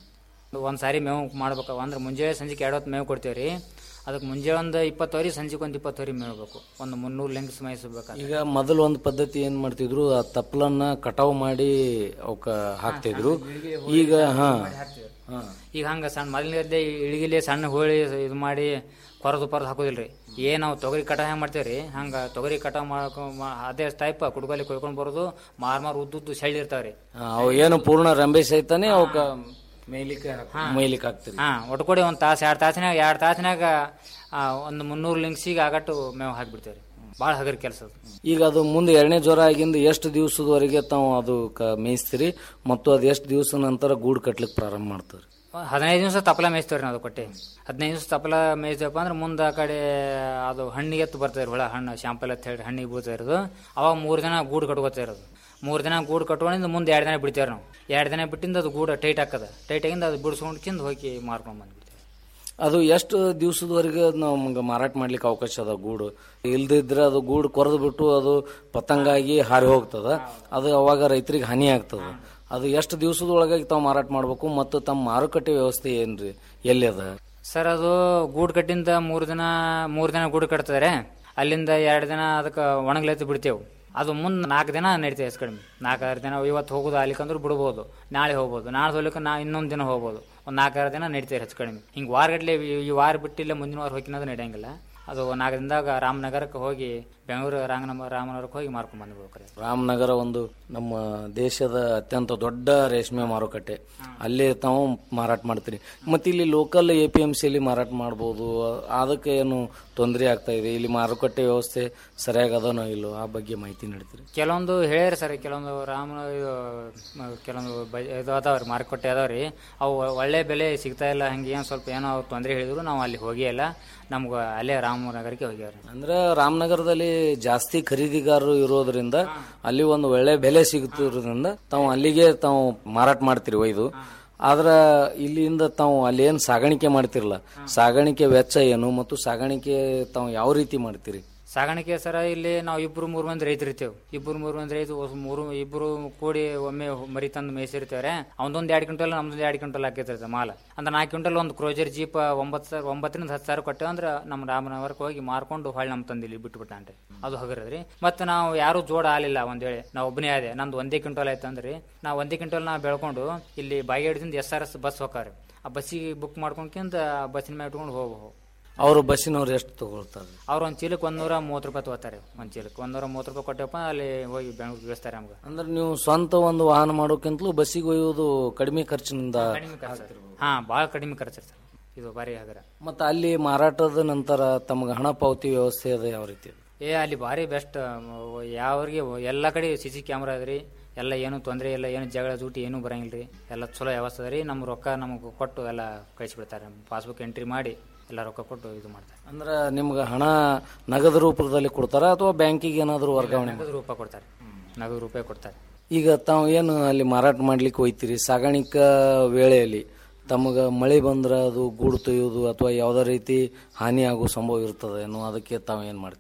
Speaker 16: ಒಂದು ಸಾರಿ ಮೇವು ಮಾಡ್ಬೇಕು ಅಂದ್ರೆ ಮುಂಜಾನೆ ಸಂಜೆಗೆ ಎರಡು ಹೊತ್ತು ಮೇವು ಕೊಡ್ತೇವೆ ರೀ ಅದಕ್ಕೆ ಮುಂಜಾನೆ ಒಂದು ಇಪ್ಪತ್ತು ಹೊರಿ ಸಂಜೆಗೆ ಒಂದು ಇಪ್ಪತ್ತು ಹೊರಿ ಮೇವು ಬೇಕು ಒಂದು ಮುನ್ನೂರು ಲಿಂಕ್ಸ್ ಮೇಯಿಸ್ಬೇಕಾದ್ರೆ
Speaker 5: ಈಗ ಮೊದಲು ಒಂದು ಪದ್ಧತಿ ಏನ್ ಮಾಡ್ತಿದ್ರು ಆ ತಪ್ಪಲನ್ನ ಕಟಾವು ಮಾಡಿ ಅವಕ್ಕ ಹಾಕ್ತಿದ್ರು ಈಗ ಹಾ ಹಾ.
Speaker 16: ಈಗ ಹಂಗೆ ಸಣ್ಣ ಮೊದಲಿನದ್ದೇ ಇಳಿಗಿಲಿ ಸಣ್ಣ ಹೋಳಿ ಇದು ಮಾಡಿ ಕೊರದು ಪರದು ಹಾಕೋದಿಲ್ರಿ ಏನು ನಾವು ತೊಗರಿ ಕಟಾವ್ ಹೆಂಗೆ ಮಾಡ್ತೇವೆ ರೀ ಹಂಗೆ ತೊಗರಿ ಕಟಾವ್ ಮಾಡ್ಕೊ ಮಾ- ಅದೇ ಟೈಪ್ ಕುಡ್ಗೋಲಿ ಕೊಯ್ಕೊಂಡು ಬರೋದು ಮಾರ್ ಮಾರ್ ಉದ್ದುದ್ದು ಸೆಳ್ಳಿ ಇರ್ತಾವೆ ರೀ
Speaker 5: ಆ, ಅವು ಏನು ಪೂರ್ಣ ರಂಬೆ ಸಹಿತಾನೆ ಅವಕ್ಕ ಮೇಯ್ಲಿಕ್ಕೆ ಮೇಯ್ಲಿಕ್ಕೆ ಹಾಕ್ತಿರಿ
Speaker 16: ಹಾ ಒಟ್ಕೊಡಿ ಒಂದು ತಾಸು ಎರಡು ತಾಸಿನಾಗ ಎರಡು ತಾಸಿನಾಗ ಒಂದು ಮುನ್ನೂರು ಲಿಂಕ್ಸಿಗೆ ಆಗಟ್ಟು ಮೇವು ಹಾಕಿಬಿಡ್ತೇವೆ ರೀ ಭಾಳ ಹಗರ್ ಕೆಲಸ ಅದು
Speaker 5: ಈಗ ಅದು ಮುಂದೆ ಎರಡನೇ ಜ್ವರ ಆಗಿಂದ ಎಷ್ಟು ದಿವಸದವರೆಗೆ ತಾವು ಅದು ಕ- ಮೇಯಿಸ್ತೀರಿ ಮತ್ತು ಅದು ಎಷ್ಟು ದಿವಸ ನಂತರ ಗೂಡು ಕಟ್ಲಿಕ್ಕೆ ಪ್ರಾರಂಭ ಮಾಡ್ತೀರಿ
Speaker 16: ಹದಿನೈದು ದಿವಸ ತಪ್ಪಲ ಮೇಯಿಸ್ತೇವೆ ನಾವು ಅದು ಕೊಟ್ಟೆ ಹದಿನೈದು ದಿವಸ ತಪ್ಪಲ ಮೇಯಿಸ್ತೇವಪ್ಪ ಅಂದ್ರೆ ಮುಂದೆ ಆ ಕಡೆ ಅದು ಹಣ್ಣಿಗೆ ಎತ್ತು ಬರ್ತಾ ಹುಳ ಹಣ್ಣು ಶಾಂಪಲ್ ಅಂತ ಹೇಳಿ ಹಣ್ಣಿಗೆ ಬೀಳ್ತಾ ಇರೋದು ಅವಾಗ ಮೂರು ದಿನ ಗೂಡು ಕಟ್ಕೋತಾ ಇರೋದು ಮೂರು ದಿನ ಗೂಡು ಕಟ್ಕೊಂಡಿಂದ ಮುಂದೆ ಎರಡು ದಿನ ಬಿಡ್ತೇವೆ ನಾವು ಎರಡು ದಿನ ಬಿಟ್ಟಿಂದ ಅದು ಗೂಡು ಟೈಟ್ ಹಾಕದ ಟೈಟ್ ಆಗಿಂದ ಅದು ಬಿಡಿಸ್ಕೊಂಡು ಕಿಂದ ಹೋಗಿ ಮಾರ್ಕೊಂಡು ಬಂದ್ಬಿಡ್ತೇವೆ
Speaker 5: ಅದು ಎಷ್ಟು ದಿವಸದವರೆಗೆ ನಮ್ಗೆ ಮಾರಾಟ ಮಾಡ್ಲಿಕ್ಕೆ ಅವಕಾಶ ಅದ ಗೂಡು ಇಲ್ದಿದ್ರೆ ಅದು ಗೂಡು ಕೊರೆದು ಬಿಟ್ಟು ಅದು ಪತಂಗಾಗಿ ಹಾರಿ ಹೋಗ್ತದ ಅದು ಅವಾಗ ರೈತರಿಗೆ ಹಾನಿ ಆಗ್ತದ ಅದು ಎಷ್ಟು ದಿವಸದೊಳಗಾಗಿ ತಾವು ಮಾರಾಟ ಮಾಡ್ಬೇಕು ಮತ್ತು ತಮ್ಮ ಮಾರುಕಟ್ಟೆ ವ್ಯವಸ್ಥೆ ಏನ್ರಿ ಎಲ್ಲಿ ಅದ
Speaker 16: ಸರ್ ಅದು ಗೂಡು ಕಟ್ಟಿಂದ ಮೂರು ದಿನ ಮೂರು ದಿನ ಗೂಡು ಕಟ್ತಾರೆ ಅಲ್ಲಿಂದ ಎರಡು ದಿನ ಅದಕ್ಕೆ ಒಣಗ್ಲೆತ್ತು ಬಿಡ್ತೇವೆ ಅದು ಮುಂದೆ ನಾಲ್ಕು ದಿನ ನಡೀತೇವೆ ಹೆಚ್ಚು ಕಡಿಮೆ ನಾಲ್ಕಾರು ದಿನ ಇವತ್ತು ಹೋಗೋದು ಅಲ್ಲಿಕಂದ್ರೆ ಬಿಡ್ಬೋದು ನಾಳೆ ಹೋಗ್ಬೋದು ನಾಳೆ ಹೋಗ್ಲಿಕ್ಕೆ ನಾ ಇನ್ನೊಂದು ದಿನ ಹೋಗ್ಬೋದು ಒಂದು ನಾಲ್ಕಾರು ದಿನ ನಡೀತೇವೆ ಹೆಚ್ಚು ಕಡಿಮೆ ಹಿಂಗೆ ವಾರಗಟ್ಲೆ ಈ- ಈ ವಾರ ಬಿಟ್ಟಿಲ್ಲ ಮುಂದಿನ ವಾರ ಹೋಗಿನದು ನಡೆಯಂಗಿಲ್ಲ ಅದು ನಾಲ್ಕು ದಿನದಾಗ ರಾಮನಗರಕ್ಕೆ ಹೋಗಿ ಬೆಂಗಳೂರು ರಾಮನಗರ ರಾಮನಗರಕ್ಕೆ ಹೋಗಿ ಮಾರ್ಕೊಂಡು ಬಂದ್ಬಿಡ್ಬೇಕ್ರಿ
Speaker 5: ರಾಮನಗರ ಒಂದು ನಮ್ಮ ದೇಶದ ಅತ್ಯಂತ ದೊಡ್ಡ ರೇಷ್ಮೆ ಮಾರುಕಟ್ಟೆ ಅಲ್ಲೇ ತಾವು ಮಾರಾಟ ಮಾಡ್ತೀರಿ ಮತ್ತೆ ಇಲ್ಲಿ ಲೋಕಲ್ ಎ ಪಿ ಎಂ ಸಿಯಲ್ಲಿ ಮಾರಾಟ ಮಾಡ್ಬೋದು ಅದಕ್ಕೆ ಏನು ತೊಂದರೆ ಆಗ್ತಾ ಇದೆ ಇಲ್ಲಿ ಮಾರುಕಟ್ಟೆ ವ್ಯವಸ್ಥೆ ಸರಿಯಾಗಿ ಅದನೋ ಇಲ್ಲೋ ಆ ಬಗ್ಗೆ ಮಾಹಿತಿ ನೀಡ್ತೀರಿ
Speaker 16: ಕೆಲವೊಂದು ಹೇಳ್ಯಾರ ಸರ್ ಕೆಲವೊಂದು ರಾಮ ಇದು ಮ- ಕೆಲವೊಂದು ಬ- ಇದು ಅದಾವ್ರಿ ಮಾರುಕಟ್ಟೆ ಅದಾವ್ರಿ ಅವು ಒಳ್ಳೆ ಬೆಲೆ ಸಿಗ್ತಾ ಇಲ್ಲ ಹಂಗೆ ಏನು ಸ್ವಲ್ಪ ಏನೋ ಅವ್ರು ತೊಂದರೆ ಹೇಳಿದ್ರು ನಾವು ಅಲ್ಲಿ ಹೋಗೇ ಇಲ್ಲ ನಮ್ಗೆ ಅಲ್ಲೇ ರಾಮನಗರಕ್ಕೆ ಹೋಗ್ಯಾವ್ರಿ
Speaker 5: ಅಂದ್ರೆ ರಾಮನಗರದಲ್ಲಿ ಜಾಸ್ತಿ ಖರೀದಿಗಾರರು ಇರೋದ್ರಿಂದ ಅಲ್ಲಿ ಒಂದು ಒಳ್ಳೆ ಬೆಲೆ ಸಿಗುತ್ತಿರೋದ್ರಿಂದ ತಾವು ಅಲ್ಲಿಗೆ ತಾವು ಮಾರಾಟ ಮಾಡ್ತೀರಿ ಒಯ್ದು ಆದ್ರ ಇಲ್ಲಿಂದ ತಾವು ಅಲ್ಲಿ ಏನ್ ಸಾಗಾಣಿಕೆ ಮಾಡ್ತಿರಲ್ಲ ಸಾಗಾಣಿಕೆ ವೆಚ್ಚ ಏನು ಮತ್ತು ಸಾಗಾಣಿಕೆ ತಾವು ಯಾವ ರೀತಿ ಮಾಡ್ತೀರಿ
Speaker 16: ಸಾಗಾಣಿಕೆ ಸರ ಇಲ್ಲಿ ನಾವು ಇಬ್ರು ಮೂರು ಮಂದಿ ರೈತರು ಇರ್ತೇವೆ ಇಬ್ರು ಮೂರು ಮಂದಿ ರೈತರು ಒಸ್- ಮೂರು ಇಬ್ರು ಕೂಡಿ ಒಮ್ಮೆ ಮರಿ ತಂದು ಮೇಯಿಸಿರ್ತೇವೆ ಅವನದೊಂದು ಎರಡು ಕ್ವಿಂಟಲ್ ನಮ್ದೊಂದು ಎರಡು ಕ್ವಿಂಟಲ್ ಹಾಕಿರ್ತೈತೆ ಮಾಲ ಅಂದ್ರೆ ನಾಲ್ಕು ಕ್ವಿಂಟಲ್ ಒಂದು ಕ್ರೋಜರ್ ಜೀಪ್ ಒಂಬತ್ತು ಸಾವಿರ ಒಂಬತ್ತರಿಂದ ಹತ್ತು ಸಾವಿರ ಕೊಟ್ಟೇವೆ ಅಂದ್ರೆ ನಮ್ಮ ರಾಮನಗರಕ್ಕೆ ಹೋಗಿ ಮಾರ್ಕೊಂಡು ಹೊಳ್ಳಿ ನಮ್ಮ ತಂದಿಲ್ಲಿ ಬಿಟ್ಬಿಟ್ಟಾನ್ರಿ ಅದು ಹಗರದ್ರಿ ಮತ್ತೆ ನಾವು ಯಾರು ಜೋಡ ಆಲಿಲ್ಲ ಒಂದ್ ವೇಳೆ ನಾವು ಒಬ್ಬನೇ ಆದೆ ನಂದು ಒಂದೇ ಕ್ವಿಂಟಲ್ ಆಯ್ತು ಅಂದ್ರೆ ನಾವು ಒಂದೇ ಕ್ವಿಂಟಲ್ ನಾ ಬೆಳ್ಕೊಂಡು ಇಲ್ಲಿ ಬಾಗೇಡಿದಿಂದ ಎಸ್ ಆರ್ ಎಸ್ ಬಸ್ ಹೋಗಾರೆ ಆ ಬಸ್ಸಿಗೆ ಬುಕ್ ಮಾಡ್ಕೊಂಡ್ಕಿಂತ ಬಸ್ಸಿನ ಮೇಲೆ ಇಟ್ಕೊಂಡು ಹೋಗ್ಬೋದು
Speaker 5: ಅವರು ಬಸ್ಸಿನವ್ರು ಎಷ್ಟು ತಗೊಳ್ತಾರೆ
Speaker 16: ಅವ್ರು ಒಂದು ಚೀಲಕ್ಕೆ ಒಂದೂರ ಮೂವತ್ತು ರೂಪಾಯಿ ತಗೋತಾರೆ ಒಂದು ಚೀಲಕ್ಕೆ ಒಂದೂರ ಮೂವತ್ತು ರೂಪಾಯಿ ಕೊಟ್ಟಪ್ಪ ಅಲ್ಲಿ ಹೋಗಿ ಬೆಂಗಳೂರಿಗೆ ಇಳಿಸ್ತಾರೆ ನಮ್ಗೆ
Speaker 5: ಅಂದ್ರೆ ನೀವು ಸ್ವಂತ ಒಂದು ವಾಹನ ಮಾಡೋಕ್ಕಿಂತಲೂ ಬಸ್ಸಿಗೆ ಒಯ್ಯೋದು ಕಡಿಮೆ ಖರ್ಚಿನಿಂದ
Speaker 16: ಕಡಿಮೆ ಖರ್ಚು ಹಾ ಭಾಳ ಕಡಿಮೆ ಖರ್ಚು ಸರ್ ಇದು ಭಾರಿ ಹಗರ
Speaker 5: ಮತ್ತೆ ಅಲ್ಲಿ ಮಾರಾಟದ ನಂತರ ತಮಗೆ ಹಣ ಪಾವತಿ ವ್ಯವಸ್ಥೆ ಅದ ಯಾವ ರೀತಿ
Speaker 16: ಏ ಅಲ್ಲಿ ಭಾರಿ ಬೆಸ್ಟ್ ಯಾವ್ರಿಗೆ ಎಲ್ಲ ಕಡೆ ಸಿ ಸಿ ಕ್ಯಾಮ್ರಾ ಅದ್ರಿ ಎಲ್ಲ ಏನು ತೊಂದರೆ ಇಲ್ಲ ಏನು ಜಗಳ ಜೂಟಿ ಏನೂ ಬರಂಗಿಲ್ಲ ರೀ ಎಲ್ಲ ಚಲೋ ವ್ಯವಸ್ಥೆ ಅದ ರೀ ನಮ್ಮ ರೊಕ್ಕ ನಮಗೆ ಕೊಟ್ಟು ಎಲ್ಲ ಕಳಿಸ್ಬಿಡ್ತಾರೆ ಪಾಸ್ಬುಕ್ ಎಂಟ್ರಿ ಮಾಡಿ ಎಲ್ಲ ರೊಕ್ಕ ಕೊಟ್ಟು ಇದು ಮಾಡ್ತಾರೆ
Speaker 5: ಅಂದ್ರೆ ನಿಮ್ಗೆ ಹಣ ನಗದು ರೂಪದಲ್ಲಿ ಕೊಡ್ತಾರ ಅಥವಾ ಬ್ಯಾಂಕಿಗೆ ಏನಾದರೂ ವರ್ಗಾವಣೆ
Speaker 16: ನಗದು ರೂಪಾಯಿ ಕೊಡ್ತಾರೆ ನಗದು ರೂಪಾಯಿ ಕೊಡ್ತಾರೆ
Speaker 5: ಈಗ ತಾವು ಏನು ಅಲ್ಲಿ ಮಾರಾಟ ಮಾಡ್ಲಿಕ್ಕೆ ಹೋಯ್ತೀರಿ ಸಾಗಾಣಿಕಾ ವೇಳೆಯಲ್ಲಿ ತಮಗೆ ಮಳೆ ಬಂದ್ರೆ ಅದು ಗೂಡು ತೊಯ್ಯೋದು ಅಥವಾ ಯಾವುದೇ ರೀತಿ ಹಾನಿ ಆಗೋ ಸಂಭವ ಇರ್ತದೆ ಏನೋ ಅದಕ್ಕೆ ತಾವು ಏನು ಮಾಡ್ತೀರಿ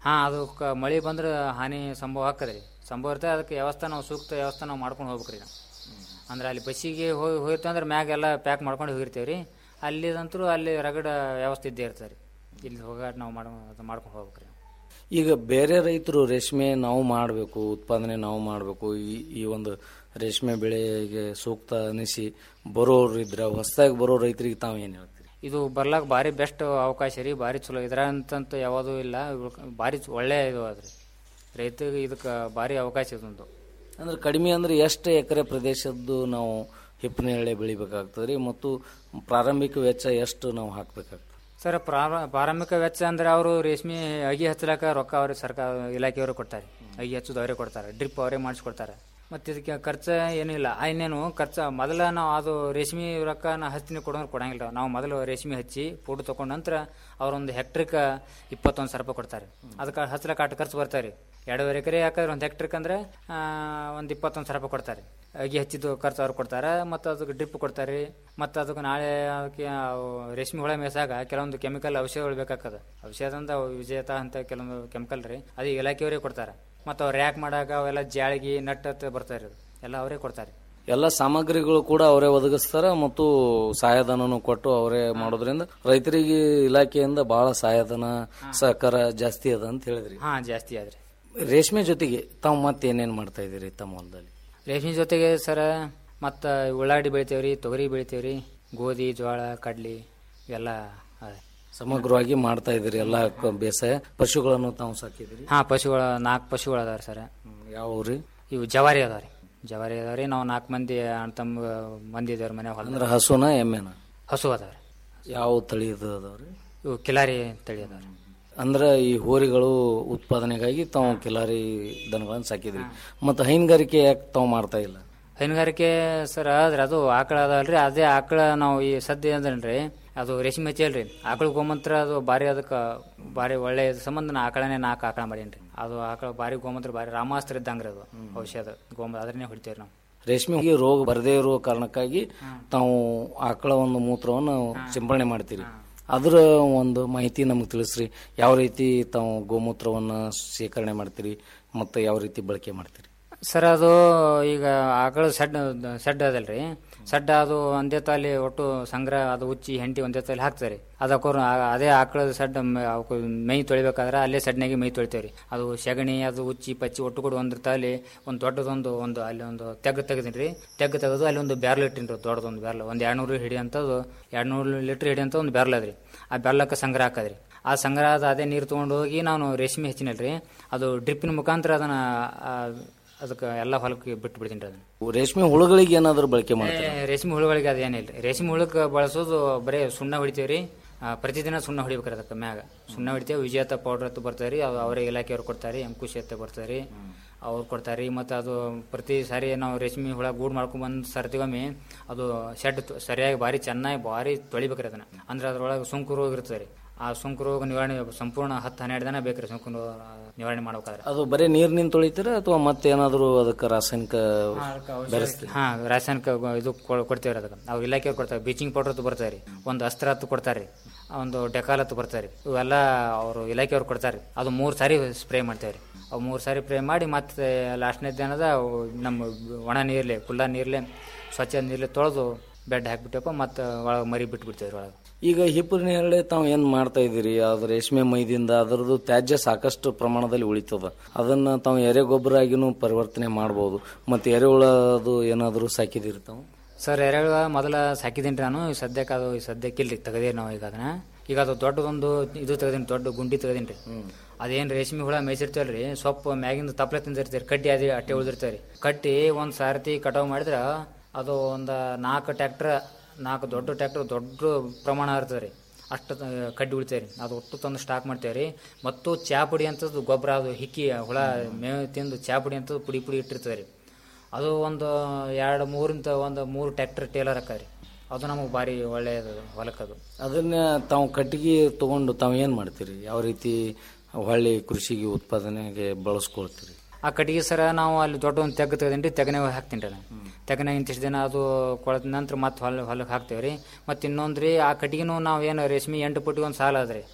Speaker 16: ಹಾಂ ಅದು ಕ ಮಳೆ ಬಂದ್ರೆ ಹಾನಿ ಸಂಭವ ಆಕ್ಕದ್ರಿ ಸಂಭವ ಇರ್ತದೆ ಅದಕ್ಕೆ ವ್ಯವಸ್ಥೆ ನಾವು ಸೂಕ್ತ ವ್ಯವಸ್ಥೆ ನಾವು ಮಾಡ್ಕೊಂಡು ಹೋಗ್ಬೇಕ್ರಿ ನಾವು ಅಂದ್ರೆ ಅಲ್ಲಿ ಬಸ್ಸಿಗೆ ಹೋಗಿ ಹೋಯ್ತು ಅಂದ್ರೆ ಮ್ಯಾಗ ಎಲ್ಲ ಪ್ಯಾಕ್ ಮಾಡ್ಕೊಂಡು ಹೋಗಿರ್ತೀವಿ ರೀ ಅಲ್ಲಿದಂತರೂ ಅಲ್ಲಿ ರಗಡ ವ್ಯವಸ್ಥೆ ಇದ್ದೇ ಇರ್ತದೆ ರೀ ಇಲ್ಲಿ ಹೋಗಾಟ ನಾವು ಮಾಡ ಅದು ಮಾಡ್ಕೊಂಡು ಹೋಗ್ಬೇಕ್ರಿ
Speaker 5: ಈಗ ಬೇರೆ ರೈತರು ರೇಷ್ಮೆ ನಾವು ಮಾಡಬೇಕು ಉತ್ಪಾದನೆ ನಾವು ಮಾಡಬೇಕು ಈ ಈ ಒಂದು ರೇಷ್ಮೆ ಬೆಳೆಗೆ ಸೂಕ್ತ ಅನಿಸಿ ಬರೋರು ಇದ್ರೆ ಹೊಸದಾಗಿ ಬರೋ ರೈತರಿಗೆ ತಾವು ಏನು ಹೇಳ್ತೀರಿ
Speaker 16: ಇದು ಬರ್ಲಾಕ ಭಾರಿ ಬೆಸ್ಟ್ ಅವಕಾಶ ರೀ ಭಾರಿ ಚಲೋ ಇದ್ರಂತಂತ ಯಾವುದೂ ಇಲ್ಲ ಇವ್ಕ- ಭಾರಿ ಚ- ಒಳ್ಳೆ ಇದು ಅದ್ರಿ ರೈತರಿಗೆ ಇದಕ್ಕೆ ಭಾರಿ ಅವಕಾಶ ಇದೊಂದು
Speaker 5: ಅಂದ್ರೆ ಕಡಿಮೆ ಅಂದ್ರೆ ಎಷ್ಟು ಎಕರೆ ಪ್ರದೇಶದ್ದು ನಾವು ಹಿಪ್ಪನೇಳೆ ಬೆಳಿಬೇಕಾಗ್ತದೆ ರೀ ಮತ್ತು ಪ್ರಾರಂಭಿಕ ವೆಚ್ಚ ಎಷ್ಟು ನಾವು ಹಾಕಬೇಕಾಗ್ತದೆ
Speaker 16: ಸರ್ ಪ್ರಾರ- ಪ್ರಾರಂಭಿಕ ವೆಚ್ಚ ಅಂದ್ರೆ ಅವರು ರೇಷ್ಮೆ ಅಗಿ ಹಚ್ಚಲಾಕ ರೊಕ್ಕ ಅವ್ರಿಗೆ ಸರ್ಕಾರ ಇಲಾಖೆಯವರು ಕೊಡ್ತಾರೆ ಅಗಿ ಹಚ್ಚೋದು ಅವರೇ ಕೊಡ್ತಾರೆ ಡ್ರಿಪ್ ಅವರೇ ಮಾಡಿಸ್ಕೊಡ್ತಾರೆ ಮತ್ತು ಇದಕ್ಕೆ ಖರ್ಚು ಏನಿಲ್ಲ ಆ, ಇನ್ನೇನು ಖರ್ಚು ಮೊದಲ ನಾವು ಅದು ರೇಷ್ಮೆ ರೊಕ್ಕ ನಾ ಹಚ್ತೀನಿ ಕೊಡೋರು ಕೊಡಂಗಿಲ್ಲ ನಾವು ಮೊದಲು ರೇಷ್ಮೆ ಹಚ್ಚಿ ಫೋಟೋ ತೊಗೊಂಡ ನಂತರ ಅವ್ರೊಂದು ಹೆಕ್ಟ್ರಿಕ್ಕೆ ಇಪ್ಪತ್ತೊಂದು ಸಾವಿರ ರೂಪಾಯಿ ಕೊಡ್ತಾರೆ ಅದಕ್ಕೆ ಹಚ್ಚಲಕ್ಕೆ ಅಷ್ಟು ಖರ್ಚು ಬರ್ತಾರೆ ಎರಡೂವರೆ ಎಕರೆ ಯಾಕಂದ್ರೆ ಒಂದು ಹೆಕ್ಟ್ರಿಕ್ ಅಂದ್ರೆ ಒಂದು ಇಪ್ಪತ್ತೊಂದು ಸಾವಿರ ರೂಪಾಯಿ ಕೊಡ್ತಾರೆ ಅಗಿ ಹಚ್ಚಿದ್ದು ಖರ್ಚು ಅವ್ರು ಕೊಡ್ತಾರೆ ಮತ್ತು ಅದಕ್ಕೆ ಡ್ರಿಪ್ ಕೊಡ್ತಾರೆ ಮತ್ತು ಅದಕ್ಕೆ ನಾಳೆ ಅದಕ್ಕೆ ಅವು ರೇಷ್ಮೆ ಹುಳ ಮೇಸಾಗ ಕೆಲವೊಂದು ಕೆಮಿಕಲ್ ಔಷಧಗಳು ಬೇಕಾಗ್ತದೆ ಔಷಧ ಅಂತ ಅವು ವಿಜೇತ ಅಂತ ಕೆಲವೊಂದು ಕೆಮಿಕಲ್ ರೀ ಅದು ಇಲಾಖೆಯವರೇ ಕೊಡ್ತಾರೆ ಮತ್ತು ಅವ್ರು ರ್ಯಾಕ್ ಮಾಡಾಕ ಅವೆಲ್ಲ ಜಾಳಿಗೆ ನಟ್ ಅಂತ ಬರ್ತಾರೆ ಅದು ಎಲ್ಲ ಅವರೇ ಕೊಡ್ತಾರೆ
Speaker 5: ಎಲ್ಲ ಸಾಮಗ್ರಿಗಳು ಕೂಡ ಅವರೇ ಒದಗಿಸ್ತಾರ ಮತ್ತು ಸಹಾಯಧನನು ಕೊಟ್ಟು ಅವರೇ ಮಾಡೋದ್ರಿಂದ ರೈತರಿಗೆ ಇಲಾಖೆಯಿಂದ ಬಹಳ ಸಹಾಯಧನ ಸಹಕಾರ ಜಾಸ್ತಿ ಅದ ಅಂತ ಹೇಳಿದ್ರಿ
Speaker 16: ಹಾಂ ಜಾಸ್ತಿ ಆದ್ರಿ
Speaker 5: ರೇಷ್ಮೆ ಜೊತೆಗೆ ತಾವು ಮತ್ತೆ ಏನೇನ್ ಮಾಡ್ತಾ ಇದ್ದೀರಿ ತಮ್ಮ ಹೊಲದಲ್ಲಿ
Speaker 16: ರೇಷ್ಮೆ ಜೊತೆಗೆ ಸರ ಮತ್ತು ಉಳ್ಳಾಗಡ್ಡಿ ಬೆಳಿತೇವ್ರಿ ತೊಗರಿ ಬೆಳಿತೇವ್ರಿ ಗೋಧಿ ಜೋಳ ಕಡ್ಲಿ ಇವೆಲ್ಲ ಅದೇ
Speaker 5: ಸಮಗ್ರವಾಗಿ ಮಾಡ್ತಾ ಇದ್ದೀರಿ ಎಲ್ಲ ಕ- ಬೇಸಾಯ ಪಶುಗಳನ್ನು ತಾವು ಸಾಕಿದಿರಿ
Speaker 16: ಹಾಂ ಪಶುಗಳು ನಾಲ್ಕು ಪಶುಗಳು ಅದಾವ ಸರ್
Speaker 5: ಯಾವ ರೀ
Speaker 16: ಇವು ಜವಾರಿ ಅದಾವ ರೀ ಜವಾರಿ ಅದಾವ ರೀ ನಾವು ನಾಲ್ಕು ಮಂದಿ ಅಣ್ಣ ತಮ್ಮ ಮಂದಿ ಇದೇವ್ರಿ ಮನೆ ಹೊಲ
Speaker 5: ಅಂದ್ರೆ ಹಸುನ ಎಮ್ಮೆನ
Speaker 16: ಹಸು ಅದಾವ ರೀ
Speaker 5: ಯಾವ ತಳಿದು ಅದಾವ್ರಿ
Speaker 16: ಇವು ಕಿಲಾರಿ ತಳಿ ಅದಾವ ರೀ
Speaker 5: ಅಂದ್ರೆ ಈ ಹೋರಿಗಳು ಉತ್ಪಾದನೆಗಾಗಿ ತಾವು ಕಿಲಾರಿ ದನಗಳನ್ನು ಸಾಕಿದ್ರಿ ಮತ್ತು ಹೈನುಗಾರಿಕೆ ಯಾಕೆ ತಾವು ಮಾಡ್ತಾ ಇಲ್ಲ
Speaker 16: ಹೈನುಗಾರಿಕೆ ಸರ್ ಆದ್ರೆ ಅದು ಆಕಳ ಅದಾವಲ್ರಿ ಅದೇ ಆಕಳ ನಾವು ಈ ಸದ್ಯ ಅಂದ್ರಿ ಅದು ರೇಷ್ಮೆ ಹಚ್ಚಲ್ರಿ ಆಕಳ ಗೋಮಂತ್ರ ಅದು ಭಾರಿ ಅದಕ್ಕೆ ಭಾರಿ ಒಳ್ಳೆ ಸಂಬಂಧ ನಾ ಆಕಳನೇ ನಾಲ್ಕು ಆಕಳ ಮಾಡೀನಿ ಅದು ಆಕಳ ಭಾರಿ ಗೋಮಂತ್ರ ಭಾರಿ ರಾಮಾಸ್ತ್ರ ಇದ್ದಂಗ್ರಿ ಅದು ಔಷಧ ಗೋಮ ಅದನ್ನೇ ಹೊಡಿತೇವ್ರಿ ನಾವು
Speaker 5: ರೇಷ್ಮೆಗೆ ರೋಗ ಬರದೇ ಇರುವ ಕಾರಣಕ್ಕಾಗಿ ತಾವು ಆಕಳ ಒಂದು ಮೂತ್ರವನ್ನು ಸಿಂಪಡಣೆ ಮಾಡ್ತೀರಿ ಅದರ ಒಂದು ಮಾಹಿತಿ ನಮ್ಗೆ ತಿಳಿಸ್ರಿ ಯಾವ ರೀತಿ ತಾವು ಗೋಮೂತ್ರವನ್ನು ಶೇಖರಣೆ ಮಾಡ್ತೀರಿ ಮತ್ತು ಯಾವ ರೀತಿ ಬಳಕೆ ಮಾಡ್ತೀರಿ
Speaker 16: ಸರ್ ಅದು ಈಗ ಆಕಳ ಸೆಡ್ ಸೆಡ್ ಅದಲ್ರಿ ಸೆಡ್ ಅದು ಒಂದೇ ತಾಲಿ ಒಟ್ಟು ಸಂಗ್ರಹ ಅದು ಉಚ್ಚಿ ಹೆಂಟಿ ಒಂದೇ ತಾಲಿ ಹಾಕ್ತಾರೆ ಅದಕ್ಕೋರು ಅದೇ ಆಕಳ ಸೆಡ್ ಅವಕ್ಕೆ ಮೈ ತೊಳಿಬೇಕಾದ್ರೆ ಅಲ್ಲೇ ಸೆಡ್ನಾಗೆ ಮೈ ತೊಳಿತೇವ್ರಿ ಅದು ಸೆಗಣಿ ಅದು ಉಚ್ಚಿ ಪಚ್ಚಿ ಒಟ್ಟು ಕೂಡ ಒಂದು ತಾಲಿ ಒಂದು ದೊಡ್ಡದೊಂದು ಒಂದು ಅಲ್ಲಿ ಒಂದು ತೆಗ್ ತೆಗೆದಿನಿ ರೀ ತೆಗ್ ತೆಗೆದು ಅಲ್ಲಿ ಒಂದು ಬ್ಯಾರ್ಲ್ ಇಟ್ಟಿನಿ ರೀ ದೊಡ್ಡದೊಂದು ಬ್ಯಾರ್ಲ್ ಒಂದು ಎರಡ್ನೂರು ಹಿಡಿಯಂಥದ್ದು ಎರಡ್ನೂರು ಲೀಟ್ರ್ ಹಿಡಿಯಂತ ಒಂದು ಬ್ಯಾರ್ಲ್ ಅದ್ರಿ ಆ ಬ್ಯಾರ್ಲಕ್ಕೆ ಸಂಗ್ರಹ ಹಾಕದ್ರಿ ಆ ಸಂಗ್ರಹದ ಅದೇ ನೀರು ತೊಗೊಂಡು ಹೋಗಿ ನಾನು ರೇಷ್ಮೆ ಹೆಚ್ಚಿನಲ್ರಿ ಅದು ಡ್ರಿಪ್ಪಿನ ಮುಖಾಂತರ ಅದನ್ನ ಆ, ಅದಕ್ಕೆ ಎಲ್ಲ ಹೊಲಕ್ಕೆ ಬಿಟ್ಟು ಬಿಡ್ತೀನಿ ರೀ ಅದನ್ನ
Speaker 5: ರೇಷ್ಮೆ ಹುಳುಗಳಿಗೆ ಏನಾದರೂ ಬಳಕೆ ಮಾಡ್ತೀರಿ
Speaker 16: ಏ, ರೇಷ್ಮೆ ಹುಳುಗಳಿಗೆ ಅದೇನಿಲ್ಲ ರೇಷ್ಮೆ ಹುಳಕ್ಕೆ ಬಳಸೋದು ಬರೀ ಸುಣ್ಣ ಹೊಡಿತೀವಿ ರೀ ಆ, ಪ್ರತಿದಿನ ಸುಣ್ಣ ಹೊಡಿಬೇಕ್ರಿ ಅದಕ್ಕೆ ಮ್ಯಾಗ ಸುಣ್ಣ ಹೊಡಿತೇವೆ ವಿಜೇತ ಪೌಡರ್ ಅಂತ ಬರ್ತಾರೆ ರೀ ಅದು ಅವರೇ ಇಲಾಖೆಯವ್ರು ಕೊಡ್ತಾರೆ ಅಂಕುಶ್ ಅಂತ ಬರ್ತಾರೆ ರೀ ಅವ್ರು ಕೊಡ್ತಾರೆ ರೀ ಮತ್ತು ಅದು ಪ್ರತಿ ಸಾರಿ ನಾವು ರೇಷ್ಮೆ ಹುಳ ಗೂಡು ಮಾಡ್ಕೊಂಡ್ ಬಂದು ಸರ್ತಿಗೊಮ್ಮೆ ಅದು ಶೆಡ್ ಸರಿಯಾಗಿ ಭಾರಿ ಚೆನ್ನಾಗಿ ಭಾರಿ ತೊಳಿಬೇಕ್ರಿ ಅದನ್ನ ಅಂದ್ರೆ ಅದ್ರೊಳಗೆ ಸುಂಕು ರೋಗ ಇರ್ತದೆ ರೀ ಆ ಸುಂಕು ರೋಗ ನಿವಾರಣೆ ಸಂಪೂರ್ಣ ಹತ್ತು ಹನ್ನೆರಡು ದಿನ ಬೇಕ್ರಿ ಸುಂಕು ರೋಗ ನಿವಾರಣೆ ಮಾಡ್ಬೇಕಾದ್ರೆ
Speaker 5: ಅದು ಬರೀ ನೀರಿನಿಂದ ತೊಳಿತೀರಾ ಅಥವಾ ಮತ್ತೆ ಏನಾದರೂ ಅದಕ್ಕೆ ರಾಸಾಯನಿಕ ಬೆರೆಸ್ತೀರಿ
Speaker 16: ಹಾ ರಾಸಾಯನಿಕ ಗೊ- ಇದು ಕೊ- ಕೊಡ್ತೇವ್ರಿ ಅದಕ್ಕೆ ಅವ್ರು ಇಲಾಖೆಯವ್ರು ಕೊಡ್ತಾರೆ ಬ್ಲೀಚಿಂಗ್ ಪೌಡರ್ ಅಂತ ಬರ್ತಾರೆ ರೀ ಒಂದು ಅಸ್ತ್ರ ಹತ್ತು ಕೊಡ್ತಾರೆ ರೀ ಒಂದು ಡೆಕಾಲ್ ಹತ್ತು ಬರ್ತಾರೆ ಇವೆಲ್ಲ ಅವರು ಇಲಾಖೆಯವ್ರು ಕೊಡ್ತಾರೆ ಅದು ಮೂರು ಸಾರಿ ಸ್ಪ್ರೇ ಮಾಡ್ತೇವ್ರಿ ಅವು ಮೂರು ಸಾರಿ ಸ್ಪ್ರೇ ಮಾಡಿ ಮತ್ತೆ ಲಾಸ್ಟ್ನೇ ದಿನದ ಅವು ನಮ್ಮ ಒಣ ನೀರ್ಲೆ ಕುಲ್ಲ ನೀರ್ಲೆ ಸ್ವಚ್ಛ ನೀರ್ಲೆ ತೊಳೆದು ಬೆಡ್ ಹಾಕ್ಬಿಟ್ಟಪ್ಪ ಮತ್ತೆ ಒಳಗೆ ಮರಿ ಬಿಟ್ಬಿಡ್ತೇವ್ರಿ ಒಳಗೆ
Speaker 5: ಈಗ ಹಿಪ್ಪರಿನ ಹೇಳಿ ತಾವು ಏನ್ ಮಾಡ್ತಾ ಇದ್ದೀರಿ ಅದು ರೇಷ್ಮೆ ಮೈದಿಂದ ಅದರದ್ದು ತ್ಯಾಜ್ಯ ಸಾಕಷ್ಟು ಪ್ರಮಾಣದಲ್ಲಿ ಉಳಿತದ ಅದನ್ನ ತಾವು ಎರೆ ಗೊಬ್ಬರ ಆಗಿನೂ ಪರಿವರ್ತನೆ ಮಾಡಬಹುದು ಮತ್ತೆ ಎರೆಹುಳದು ಏನಾದರೂ ಸಾಕಿದಿರಿ ತಾವು
Speaker 16: ಸರ್ ಎರೆಹುಳ ಮೊದಲ ಸಾಕಿದ್ದೀನಿ ನಾನು ಈ ಸದ್ಯಕ್ಕೆ ಅದು ಈ ಸದ್ಯಕ್ಕೆ ಇಲ್ರಿ ತೆಗದೇವಿ ನಾವು ಈಗ ಅದನ್ನ ಈಗ ಅದು ದೊಡ್ಡದೊಂದು ಇದು ತೆಗದೀನಿ ದೊಡ್ಡ ಗುಂಡಿ ತೆಗದೀನಿ ರೀ ಅದೇನು ರೇಷ್ಮೆ ಹುಳ ಮೇಯ್ಸಿರ್ತೇವಲ್ರಿ ಸೊಪ್ಪು ಮ್ಯಾಗಿಂದ ತಪ್ಪಲೆ ತಿಂದಿರ್ತೀರಿ ಕಡ್ಡಿ ಅದೇ ಅಟ್ಟೆ ಉಳಿದಿರ್ತೇವೆ ಕಟ್ಟಿ ಒಂದು ಸಾರತಿ ಕಟಾವು ಮಾಡಿದ್ರೆ ಅದು ಒಂದು ನಾಲ್ಕು ಟ್ಯಾಕ್ಟ್ರ್ ನಾಲ್ಕು ದೊಡ್ಡ ಟ್ಯಾಕ್ಟ್ರ್ ದೊಡ್ಡ ಪ್ರಮಾಣ ಇರ್ತದೆ ರೀ ಅಷ್ಟು ತ- ಕಡ್ಡಿ ಉಳಿತೇವೆ ರೀ ಅದು ಒಟ್ಟು ತಂದು ಸ್ಟಾಕ್ ಮಾಡ್ತೇವೆ ರೀ ಮತ್ತು ಚಾ ಪುಡಿ ಅಂತದ್ದು ಗೊಬ್ಬರ ಅದು ಹಿಕ್ಕಿ ಹುಳ ಮೇವು ತಿಂದು ಚಾ ಪುಡಿ ಅಂತದ್ದು ಪುಡಿ ಪುಡಿ ಇಟ್ಟಿರ್ತದೆ ರೀ ಅದು ಒಂದು ಎರಡು ಮೂರಿಂದ ಒಂದು ಮೂರು ಟ್ಯಾಕ್ಟರ್ ಟೇಲರ್ ಹಾಕರಿ ಅದು ನಮಗೆ ಭಾರಿ ಒಳ್ಳೆಯದು ಹೊಲಕ್ಕದು
Speaker 5: ಅದನ್ನ ತಾವು ಕಟ್ಟಿಗೆ ತಗೊಂಡು ತಾವು ಏನ್ ಮಾಡ್ತೀರಿ ಯಾವ ರೀತಿ ಹೊಳ್ಳಿ ಕೃಷಿಗೆ ಉತ್ಪಾದನೆಗೆ ಬಳಸ್ಕೊಳ್ತೀರಿ
Speaker 16: ಆ ಕಟ್ಟಿಗೆ ಸರ ನಾವು ಅಲ್ಲಿ ದೊಡ್ಡ ಒಂದು ತೆಗ್ ತೆಗೆದಿನಿ ತೆಗನೆ ಹಾಕ್ತೀನಿ ರೀ ತೆಗನೆ ಇಂತಿಷ್ಟು ದಿನ ಅದು ಕೊಳೆದ ನಂತರ ಮತ್ತೆ ಹೊಲ ಹೊಲಕ್ಕೆ ಹಾಕ್ತೇವೆ ರೀ ಮತ್ತು ಇನ್ನೊಂದು ರೀ ಆ ಕಟ್ಟಿಗೆನೂ ನಾವು ಏನು ರೇಷ್ಮೆ ಎಂಟು ಪುಟ್ಟಿಗೆ ಒಂದು ಸಾಲ ಅದ್ರಿ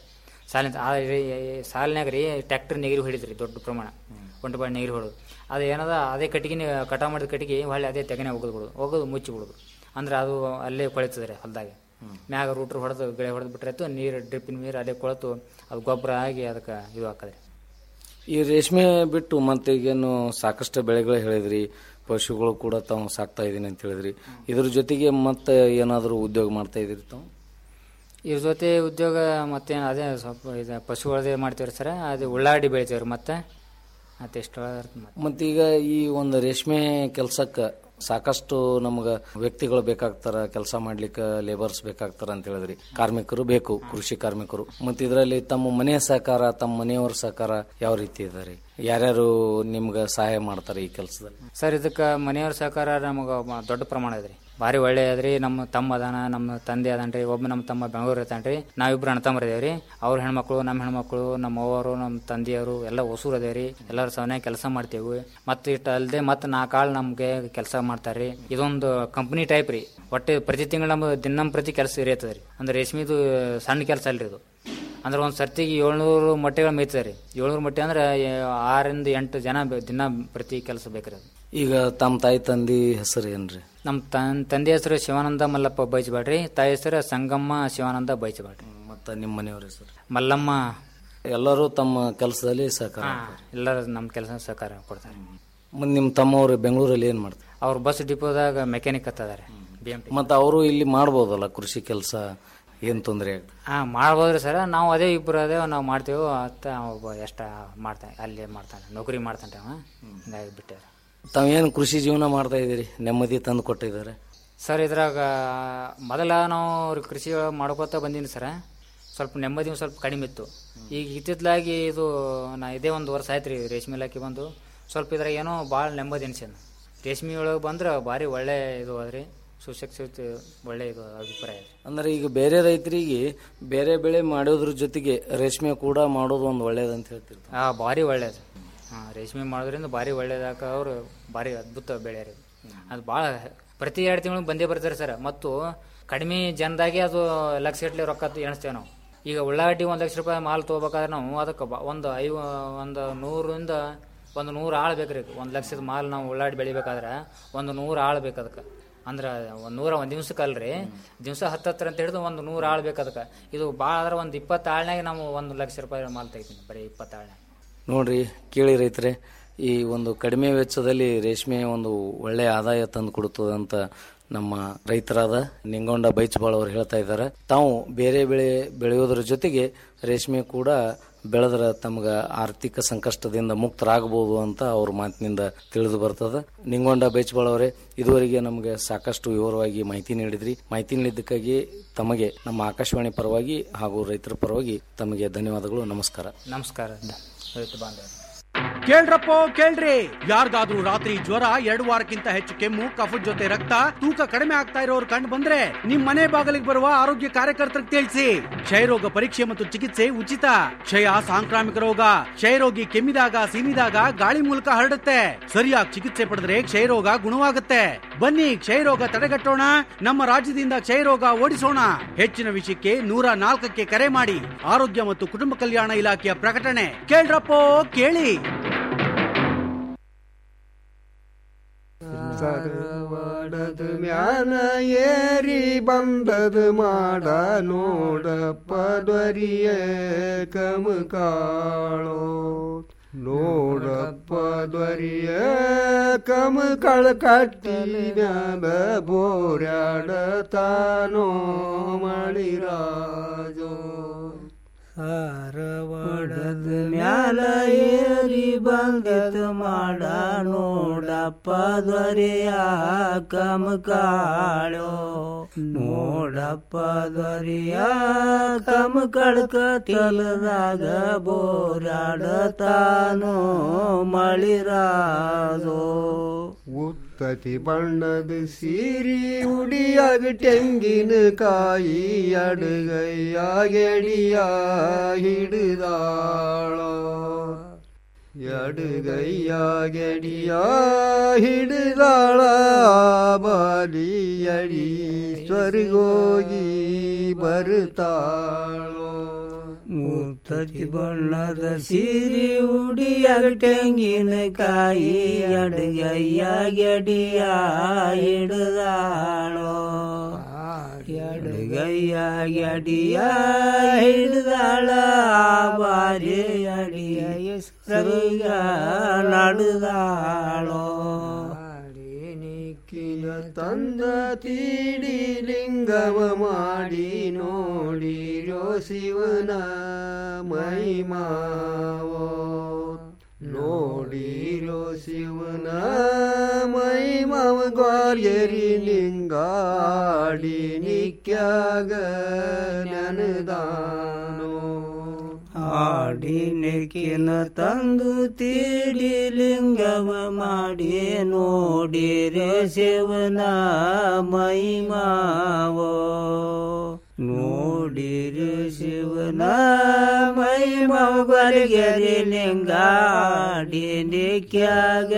Speaker 16: ಸಾಲಿನ ಆ ರೇ- ಸಾಲಿನಾಗ ರೀ ಟ್ರ್ಯಾಕ್ಟರ್ ನೆಗರಿ ಹೊಡಿದ್ರಿ ದೊಡ್ಡ ಪ್ರಮಾಣ ಒಂಟು ಬಾಡಿ ನೆಗರಿ ಹೊಡೋದು ಅದು ಏನದ ಅದೇ ಕಟ್ಟಿಗೆ ಕಟಾವು ಮಾಡಿದ ಕಟ್ಟಿಗೆ ಹೊಳ್ಳಿ ಅದೇ ತೆಗನೆ ಒಗದು ಬಿಡೋದು ಒಗದು ಮುಚ್ಚಿ ಬಿಡೋದು ಅಂದ್ರೆ ಅದು ಅಲ್ಲೇ ಕೊಳಿತದೆ ರೀ ಹೊಲದಾಗ ಮ್ಯಾಗ ರೂಟ್ರ್ ಹೊಡೆದು ಗೆಳೆ ಹೊಡೆದು ಬಿಟ್ರಾಯ್ತು ನೀರು ಡ್ರಿಪ್ಪಿನ ನೀರು ಅಲ್ಲೇ ಕೊಳತು ಅದು ಗೊಬ್ಬರ ಆಗಿ ಅದಕ್ಕೆ ಇದು ಹಾಕದ್ರಿ
Speaker 5: ಈ ರೇಷ್ಮೆ ಬಿಟ್ಟು ಮತ್ತೆ ಈಗೇನು ಸಾಕಷ್ಟು ಬೆಳೆಗಳು ಹೇಳಿದ್ರಿ ಪಶುಗಳು ಕೂಡ ತಾವು ಸಾಕ್ತಾ ಇದೀನಿ ಅಂತ ಹೇಳಿದ್ರಿ ಇದ್ರ ಜೊತೆಗೆ ಮತ್ತೆ ಏನಾದರೂ ಉದ್ಯೋಗ ಮಾಡ್ತಾ ಇದೀರಿ ತಾವು
Speaker 16: ಇದ್ರ ಜೊತೆ ಉದ್ಯೋಗ ಮತ್ತೆ ಅದೇ ಸ್ವಲ್ಪ ಇದು ಪಶುಗಳದೇ ಮಾಡ್ತೀವ್ರಿ ಸರ್ ಅದು ಉಳ್ಳಾಗಡ್ಡಿ ಬೆಳಿತೀವ್ರಿ ಮತ್ತೆ ಮತ್ತೆ ಎಷ್ಟು
Speaker 5: ಮತ್ತೆ ಈಗ ಈ ಒಂದು ರೇಷ್ಮೆ ಕೆಲಸಕ್ಕೆ ಸಾಕಷ್ಟು ನಮ್ಗೆ ವ್ಯಕ್ತಿಗಳು ಬೇಕಾಗ್ತಾರ ಕೆಲಸ ಮಾಡ್ಲಿಕ್ಕೆ ಲೇಬರ್ಸ್ ಬೇಕಾಗ್ತಾರ ಅಂತ ಹೇಳಿದ್ರಿ ಕಾರ್ಮಿಕರು ಬೇಕು ಕೃಷಿ ಕಾರ್ಮಿಕರು ಮತ್ತೆ ಇದರಲ್ಲಿ ತಮ್ಮ ಮನೆಯ ಸಹಕಾರ ತಮ್ಮ ಮನೆಯವರ ಸಹಕಾರ ಯಾವ ರೀತಿ ಇದಾರೆ ಯಾರ್ಯಾರು ನಿಮ್ಗೆ ಸಹಾಯ ಮಾಡ್ತಾರೆ ಈ ಕೆಲಸದಲ್ಲಿ
Speaker 16: ಸರ್ ಇದಕ್ಕೆ ಮನೆಯವ್ರ ಸಹಕಾರ ನಮಗೆ ದೊಡ್ಡ ಪ್ರಮಾಣ ಇದೆ ರೀ ಭಾರಿ ಒಳ್ಳೆ ಅದ್ರಿ ನಮ್ಮ ತಮ್ಮ ಅದಾನ ನಮ್ಮ ತಂದೆ ಅದಾನ್ರಿ ಒಬ್ಬ ನಮ್ಮ ತಮ್ಮ ಬೆಂಗಳೂರು ಇರ್ತಾನ್ರಿ ನಾವಿಬ್ರು ಅಣ್ಣ ತಮ್ಮರು ಇದೇವ್ರಿ ಅವ್ರ ಹೆಣ್ಮಕ್ಳು ನಮ್ಮ ಹೆಣ್ಮಕ್ಳು ನಮ್ಮ ಅವ್ವರು ನಮ್ಮ ತಂದೆಯವರು ಎಲ್ಲ ಹೊಸೂರು ಅದೇವ್ರಿ ಎಲ್ಲರೂ ಸವನ್ಯಾಗ ಕೆಲಸ ಮಾಡ್ತೇವೆ ಮತ್ತೆ ಇಟ್ಟು ಅಲ್ಲದೆ ಮತ್ತೆ ನಾಲ್ಕಾಳು ನಮಗೆ ಕೆಲಸ ಮಾಡ್ತಾರ್ರಿ ಇದೊಂದು ಕಂಪ್ನಿ ಟೈಪ್ ರೀ ಒಟ್ಟು ಪ್ರತಿ ತಿಂಗಳು ನಮ್ಮ ದಿನ ಪ್ರತಿ ಕೆಲಸ ಇರ್ತದೆ ರೀ ಅಂದ್ರೆ ರೇಷ್ಮೆದು ಸಣ್ಣ ಕೆಲಸ ಅಲ್ರಿ ಇದು ಅಂದ್ರೆ ಒಂದು ಸರ್ತಿಗೆ ಏಳ್ನೂರು ಮೊಟ್ಟೆಗಳು ಮೇಯ್ತದೆ ರೀ ಏಳ್ನೂರು ಮೊಟ್ಟೆ ಅಂದ್ರೆ ಆರಿಂದ ಎಂಟು ಜನ ಬೆ- ದಿನ ಪ್ರತಿ ಕೆಲಸ ಬೇಕ್ರಿ ಅದು
Speaker 5: ಈಗ ತಮ್ಮ ತಾಯಿ ತಂದಿ ಹೆಸರು ಏನ್ರಿ
Speaker 16: ನಮ್ಮ ತನ್ ತಂದೆ ಹೆಸರು ಶಿವಾನಂದ ಮಲ್ಲಪ್ಪ ಬೈಚಬಾಡ್ರಿ ತಾಯಿ ಹೆಸರು ಸಂಗಮ್ಮ ಶಿವಾನಂದ ಬೈಚಬಾಡ್ರಿ
Speaker 5: ಮತ್ತೆ ನಿಮ್ಮ ಮನೆಯವ್ರ ಹೆಸರು
Speaker 16: ಮಲ್ಲಮ್ಮ
Speaker 5: ಎಲ್ಲರೂ ತಮ್ಮ ಕೆಲಸದಲ್ಲಿ ಸಹಕಾರ
Speaker 16: ಎಲ್ಲರೂ ನಮ್ಮ ಕೆಲಸ ಸಹಕಾರ ಕೊಡ್ತಾರೆ
Speaker 5: ಮತ್ತೆ ನಿಮ್ಮ ತಮ್ಮವ್ರು ಬೆಂಗಳೂರಲ್ಲಿ ಏನ್ ಮಾಡ್ತಾರೆ
Speaker 16: ಅವ್ರು ಬಸ್ ಡಿಪೋದಾಗ ಮೆಕ್ಯಾನಿಕ್ ಹತ್ತದಾರೆ ಬಿ ಎಂ ಟಿ
Speaker 5: ಮತ್ತೆ ಅವರು ಇಲ್ಲಿ ಮಾಡ್ಬೋದಲ್ಲ ಕೃಷಿ ಕೆಲಸ ಏನ್ ತೊಂದರೆ ಆಗ್ತದೆ
Speaker 16: ಹಾಂ ಮಾಡ್ಬೋದ್ರಿ ಸರ್ ನಾವು ಅದೇ ಇಬ್ಬರು ಅದೇ ನಾವು ಮಾಡ್ತೇವೆ ಅತ್ತ ಒಬ್ಬ ಎಷ್ಟ ಮಾಡ್ತಾನೆ ಅಲ್ಲೇ ಮಾಡ್ತಾನೆ ನೌಕರಿ ಮಾಡ್ತಾನೆ ಅವ ಹಿಂಗಾಗಿ ಬಿಟ್ಟೇವ್ರಿ
Speaker 5: ತಾವೇನು ಕೃಷಿ ಜೀವನ ಮಾಡ್ತಾ ಇದೀರಿ ನೆಮ್ಮದಿ ತಂದು ಕೊಟ್ಟಿದ್ದಾರೆ
Speaker 16: ಸರ್ ಇದ್ರಾಗ ಮೊದಲ ನಾವು ಕೃಷಿ ಮಾಡ್ಕೋತ ಬಂದೀನಿ ಸರ ಸ್ವಲ್ಪ ನೆಮ್ಮದಿ ಒಂದ್ ಸ್ವಲ್ಪ ಕಡಿಮೆ ಇತ್ತು ಈಗ ಇತ್ತಿತ್ತಲಾಗಿ ಇದು ನಾ ಇದೇ ಒಂದು ವರ್ಷ ಆಯ್ತು ರೀ ರೇಷ್ಮೆ ಇಲಾಖೆ ಬಂದು ಸ್ವಲ್ಪ ಇದ್ರಾಗ ಏನೋ ಭಾಳ ನೆಮ್ಮದಿ ಅನ್ಸ್ಯದ ರೇಷ್ಮೆ ಒಳಗೆ ಬಂದ್ರೆ ಭಾರಿ ಒಳ್ಳೆ ಇದು ಅದ್ರಿ ಸುಶಿಕ್ಷಿತ ಒಳ್ಳೆ ಇದು ಅಭಿಪ್ರಾಯ ಇದೆ
Speaker 5: ಅಂದ್ರೆ ಈಗ ಬೇರೆ ರೈತರಿಗೆ ಬೇರೆ ಬೆಳೆ ಮಾಡೋದ್ರ ಜೊತೆಗೆ ರೇಷ್ಮೆ ಕೂಡ ಮಾಡೋದು ಒಂದು ಒಳ್ಳೇದಂತ ಹೇಳ್ತಿರ್ತಾರೆ
Speaker 16: ಆ ಭಾರಿ ಒಳ್ಳೇದು ಹಾಂ ರೇಷ್ಮೆ ಮಾಡೋದ್ರಿಂದ ಭಾರಿ ಒಳ್ಳೇದಾಕ ಅವರು ಭಾರಿ ಅದ್ಭುತ ಬೆಳೆ ರೀ ಅದು ಭಾಳ ಪ್ರತಿ ಎರಡು ತಿಂಗಳು ಬಂದೇ ಬರ್ತಾರೆ ಸರ್ ಮತ್ತು ಕಡಿಮೆ ಜನದಾಗೆ ಅದು ಲಕ್ಷ ಗಟ್ಟಲೆ ರೊಕ್ಕ ತ- ಎಣಿಸ್ತೇವೆ ನಾವು ಈಗ ಉಳ್ಳಾಗಡ್ಡಿ ಒಂದು ಲಕ್ಷ ರೂಪಾಯಿ ಮಾಲ್ ತೊಗೋಬೇಕಾದ್ರೆ ನಾವು ಅದಕ್ಕೆ ಬ- ಒಂದು ಐವ ಒಂದು ನೂರಿಂದ ಒಂದು ನೂರು ಆಳು ಬೇಕು ರೀ ಒಂದು ಲಕ್ಷದ ಮಾಲ್ ನಾವು ಉಳ್ಳಾಗಡ್ಡಿ ಬೆಳಿಬೇಕಾದ್ರೆ ಒಂದು ನೂರು ಆಳು ಬೇಕು ಅದಕ್ಕೆ ಅಂದ್ರೆ ಒಂದು ನೂರ ಒಂದು ದಿವ್ಸಕ್ಕೆ ಅಲ್ರಿ ದಿವಸ ಹತ್ತತ್ರ ಅಂತ ಹಿಡಿದು ಒಂದು ನೂರು ಆಳು ಬೇಕು ಅದಕ್ಕೆ ಇದು ಭಾಳ ಆದ್ರೆ ಒಂದು ಇಪ್ಪತ್ತು ಆಳ್ನಾಗ ನಾವು ಒಂದು ಲಕ್ಷ ರೂಪಾಯಿ ಮಾಲ್ ತೆಗಿತೀನಿ ಬರೀ ಇಪ್ಪತ್ತು ಆಳ್ನಾಗ
Speaker 5: ನೋಡ್ರಿ ಕೇಳಿ ರೈತರೆ ಈ ಒಂದು ಕಡಿಮೆ ವೆಚ್ಚದಲ್ಲಿ ರೇಷ್ಮೆ ಒಂದು ಒಳ್ಳೆಯ ಆದಾಯ ತಂದು ಕೊಡುತ್ತದೆ ಅಂತ ನಮ್ಮ ರೈತರಾದ ನಿಂಗೊಂಡ ಬೈಚಬಾಳ್ ಅವರು ಹೇಳ್ತಾ ಇದ್ದಾರೆ ತಾವು ಬೇರೆ ಬೆಳೆ ಬೆಳೆಯೋದ್ರ ಜೊತೆಗೆ ರೇಷ್ಮೆ ಕೂಡ ಬೆಳೆದ್ರ ತಮ್ಗ ಆರ್ಥಿಕ ಸಂಕಷ್ಟದಿಂದ ಮುಕ್ತರಾಗಬಹುದು ಅಂತ ಅವ್ರ ಮಾತಿನಿಂದ ತಿಳಿದು ಬರ್ತದ ನಿಂಗೊಂಡ ಬೈಚಬಾಳ್ ಅವರೇ ಇದುವರೆಗೆ ನಮಗೆ ಸಾಕಷ್ಟು ವಿವರವಾಗಿ ಮಾಹಿತಿ ನೀಡಿದ್ರಿ ಮಾಹಿತಿ ನೀಡಿದ್ದಕ್ಕಾಗಿ ತಮಗೆ ನಮ್ಮ ಆಕಾಶವಾಣಿ ಪರವಾಗಿ ಹಾಗೂ ರೈತರ ಪರವಾಗಿ ತಮಗೆ ಧನ್ಯವಾದಗಳು ನಮಸ್ಕಾರ
Speaker 16: ನಮಸ್ಕಾರ ರೈತ ಬಾಂಧವ
Speaker 17: ಕೇಳ್ರಪ್ಪೋ ಕೇಳ್ರಿ ಯಾರಿಗಾದ್ರೂ ರಾತ್ರಿ ಜ್ವರ ಎರಡು ವಾರಕ್ಕಿಂತ ಹೆಚ್ಚು ಕೆಮ್ಮು ಕಫದ ಜೊತೆ ರಕ್ತ ತೂಕ ಕಡಿಮೆ ಆಗ್ತಾ ಇರೋರು ಕಂಡು ಬಂದ್ರೆ ನಿಮ್ ಮನೆ ಬಾಗಿಲಿಗೆ ಬರುವ ಆರೋಗ್ಯ ಕಾರ್ಯಕರ್ತರಿಗೆ ತಿಳಿಸಿ ಕ್ಷಯರೋಗ ಪರೀಕ್ಷೆ ಮತ್ತು ಚಿಕಿತ್ಸೆ ಉಚಿತ ಕ್ಷಯ ಸಾಂಕ್ರಾಮಿಕ ರೋಗ ಕ್ಷಯರೋಗಿ ಕೆಮ್ಮಿದಾಗ ಸೀನಿದಾಗ ಗಾಳಿ ಮೂಲಕ ಹರಡುತ್ತೆ ಸರಿಯಾಗಿ ಚಿಕಿತ್ಸೆ ಪಡೆದ್ರೆ ಕ್ಷಯರೋಗ ಗುಣವಾಗುತ್ತೆ ಬನ್ನಿ ಕ್ಷಯರೋಗ ತಡೆಗಟ್ಟೋಣ ನಮ್ಮ ರಾಜ್ಯದಿಂದ ಕ್ಷಯರೋಗ ಓಡಿಸೋಣ ಹೆಚ್ಚಿನ ವಿಷಯಕ್ಕೆ ನೂರ ನಾಲ್ಕಕ್ಕೆ ಕರೆ ಮಾಡಿ ಆರೋಗ್ಯ ಮತ್ತು ಕುಟುಂಬ ಕಲ್ಯಾಣ ಇಲಾಖೆಯ ಪ್ರಕಟಣೆ ಕೇಳ್ರಪ್ಪೋ ಕೇಳಿ
Speaker 18: ಸರವಡದ ಮ್ಯಾಲ ಏರಿ ಬಂದದ ಮಾಡ ನೋಡಪ್ಪ ದ್ವರಿಯ ಕಮಕಾಳೋ ನೋಡಪ್ಪ ದ್ವರಿಯ ಕಮಕಳ ಕಟ್ಟಿ ಮ್ಯಾಲ ಬೋರ್ಯಾಡತಾನೋ ಮಳಿರಾಜೋ
Speaker 19: ಸಾರವಾಡದ ಮ್ಯಾಲ ಏರಿ ಬಂದಿತು ಮಾಡ ನೋಡಪ್ಪ ದೊರೆಯ ಕಮಕಾಳೋ ನೋಡಪ್ಪ ದೊರೆಯ ಕಮಕಳಕ ತಲದಾಗ ಬೋರಾಡತಾನೋ ಮಳಿರಾದೋ
Speaker 18: ಉತ್ತತಿ ಬಣ್ಣದ ಸೀರಿ ಉಡಿಯಾಗ ತೆಂಗಿನ ಕಾಯಿ ಅಡುಗೈಯಾಗೆಡಿಯ ಹಿಡಿದಾಳೋ ಎಡುಗೈಯಾಗೆಡಿಯ ಹಿಡಿದಾಳ ಬಾಲಿಯಡಿ ಸ್ವರ್ಗೋಗಿ ಬರ್ತಾಳೋ
Speaker 19: ಮುತ್ತ ಉತ್ತತಿ ಬಣ್ಣದ ಸೀರೆ ಉಡಿಯಾಗ ತೆಂಗಿನಕಾಯಿ ಅಡುಗಯ್ಯ ಗೆಡಿಯ ಹಿಡಿದಾಳೋ ಎಡಗಯ್ಯ ಗೆಡಿಯ ಹಿಡಿದಾಳ ಬಾರಿ ಅಡಿಯ ಹೆಸರಿಗ ನಡೆದಾಳೋ
Speaker 18: ನಿಕ್ಕಿನ ತಂದ ತೀಡಿ ಲಿಂಗವ ಮಾಡಿ ನೋಡಿರೋ ಶಿವನ ಮೈಮಾವೋ ನೋಡಿರೋ ಶಿವನ ಮೈಮಾವ ಗ್ವಾರ್ಯರಿ ಲಿಂಗಾಡಿ ನಿಕ್ಯಾಗ ನನದಾನೋ
Speaker 19: ಆಡಿನಕಿನ ತಂದು ತೀಡಿ ಲಿಂಗವ ಮಾಡಿ ನೋಡಿರೆ ಶಿವನ ಮೈಮಾವೋ ನೋಡಿರೆ ಶಿವನ ಮೈಮಗರಿಗೆ ಲಿಂಗಾಡಿ ನಿಕ್ಯಾಗ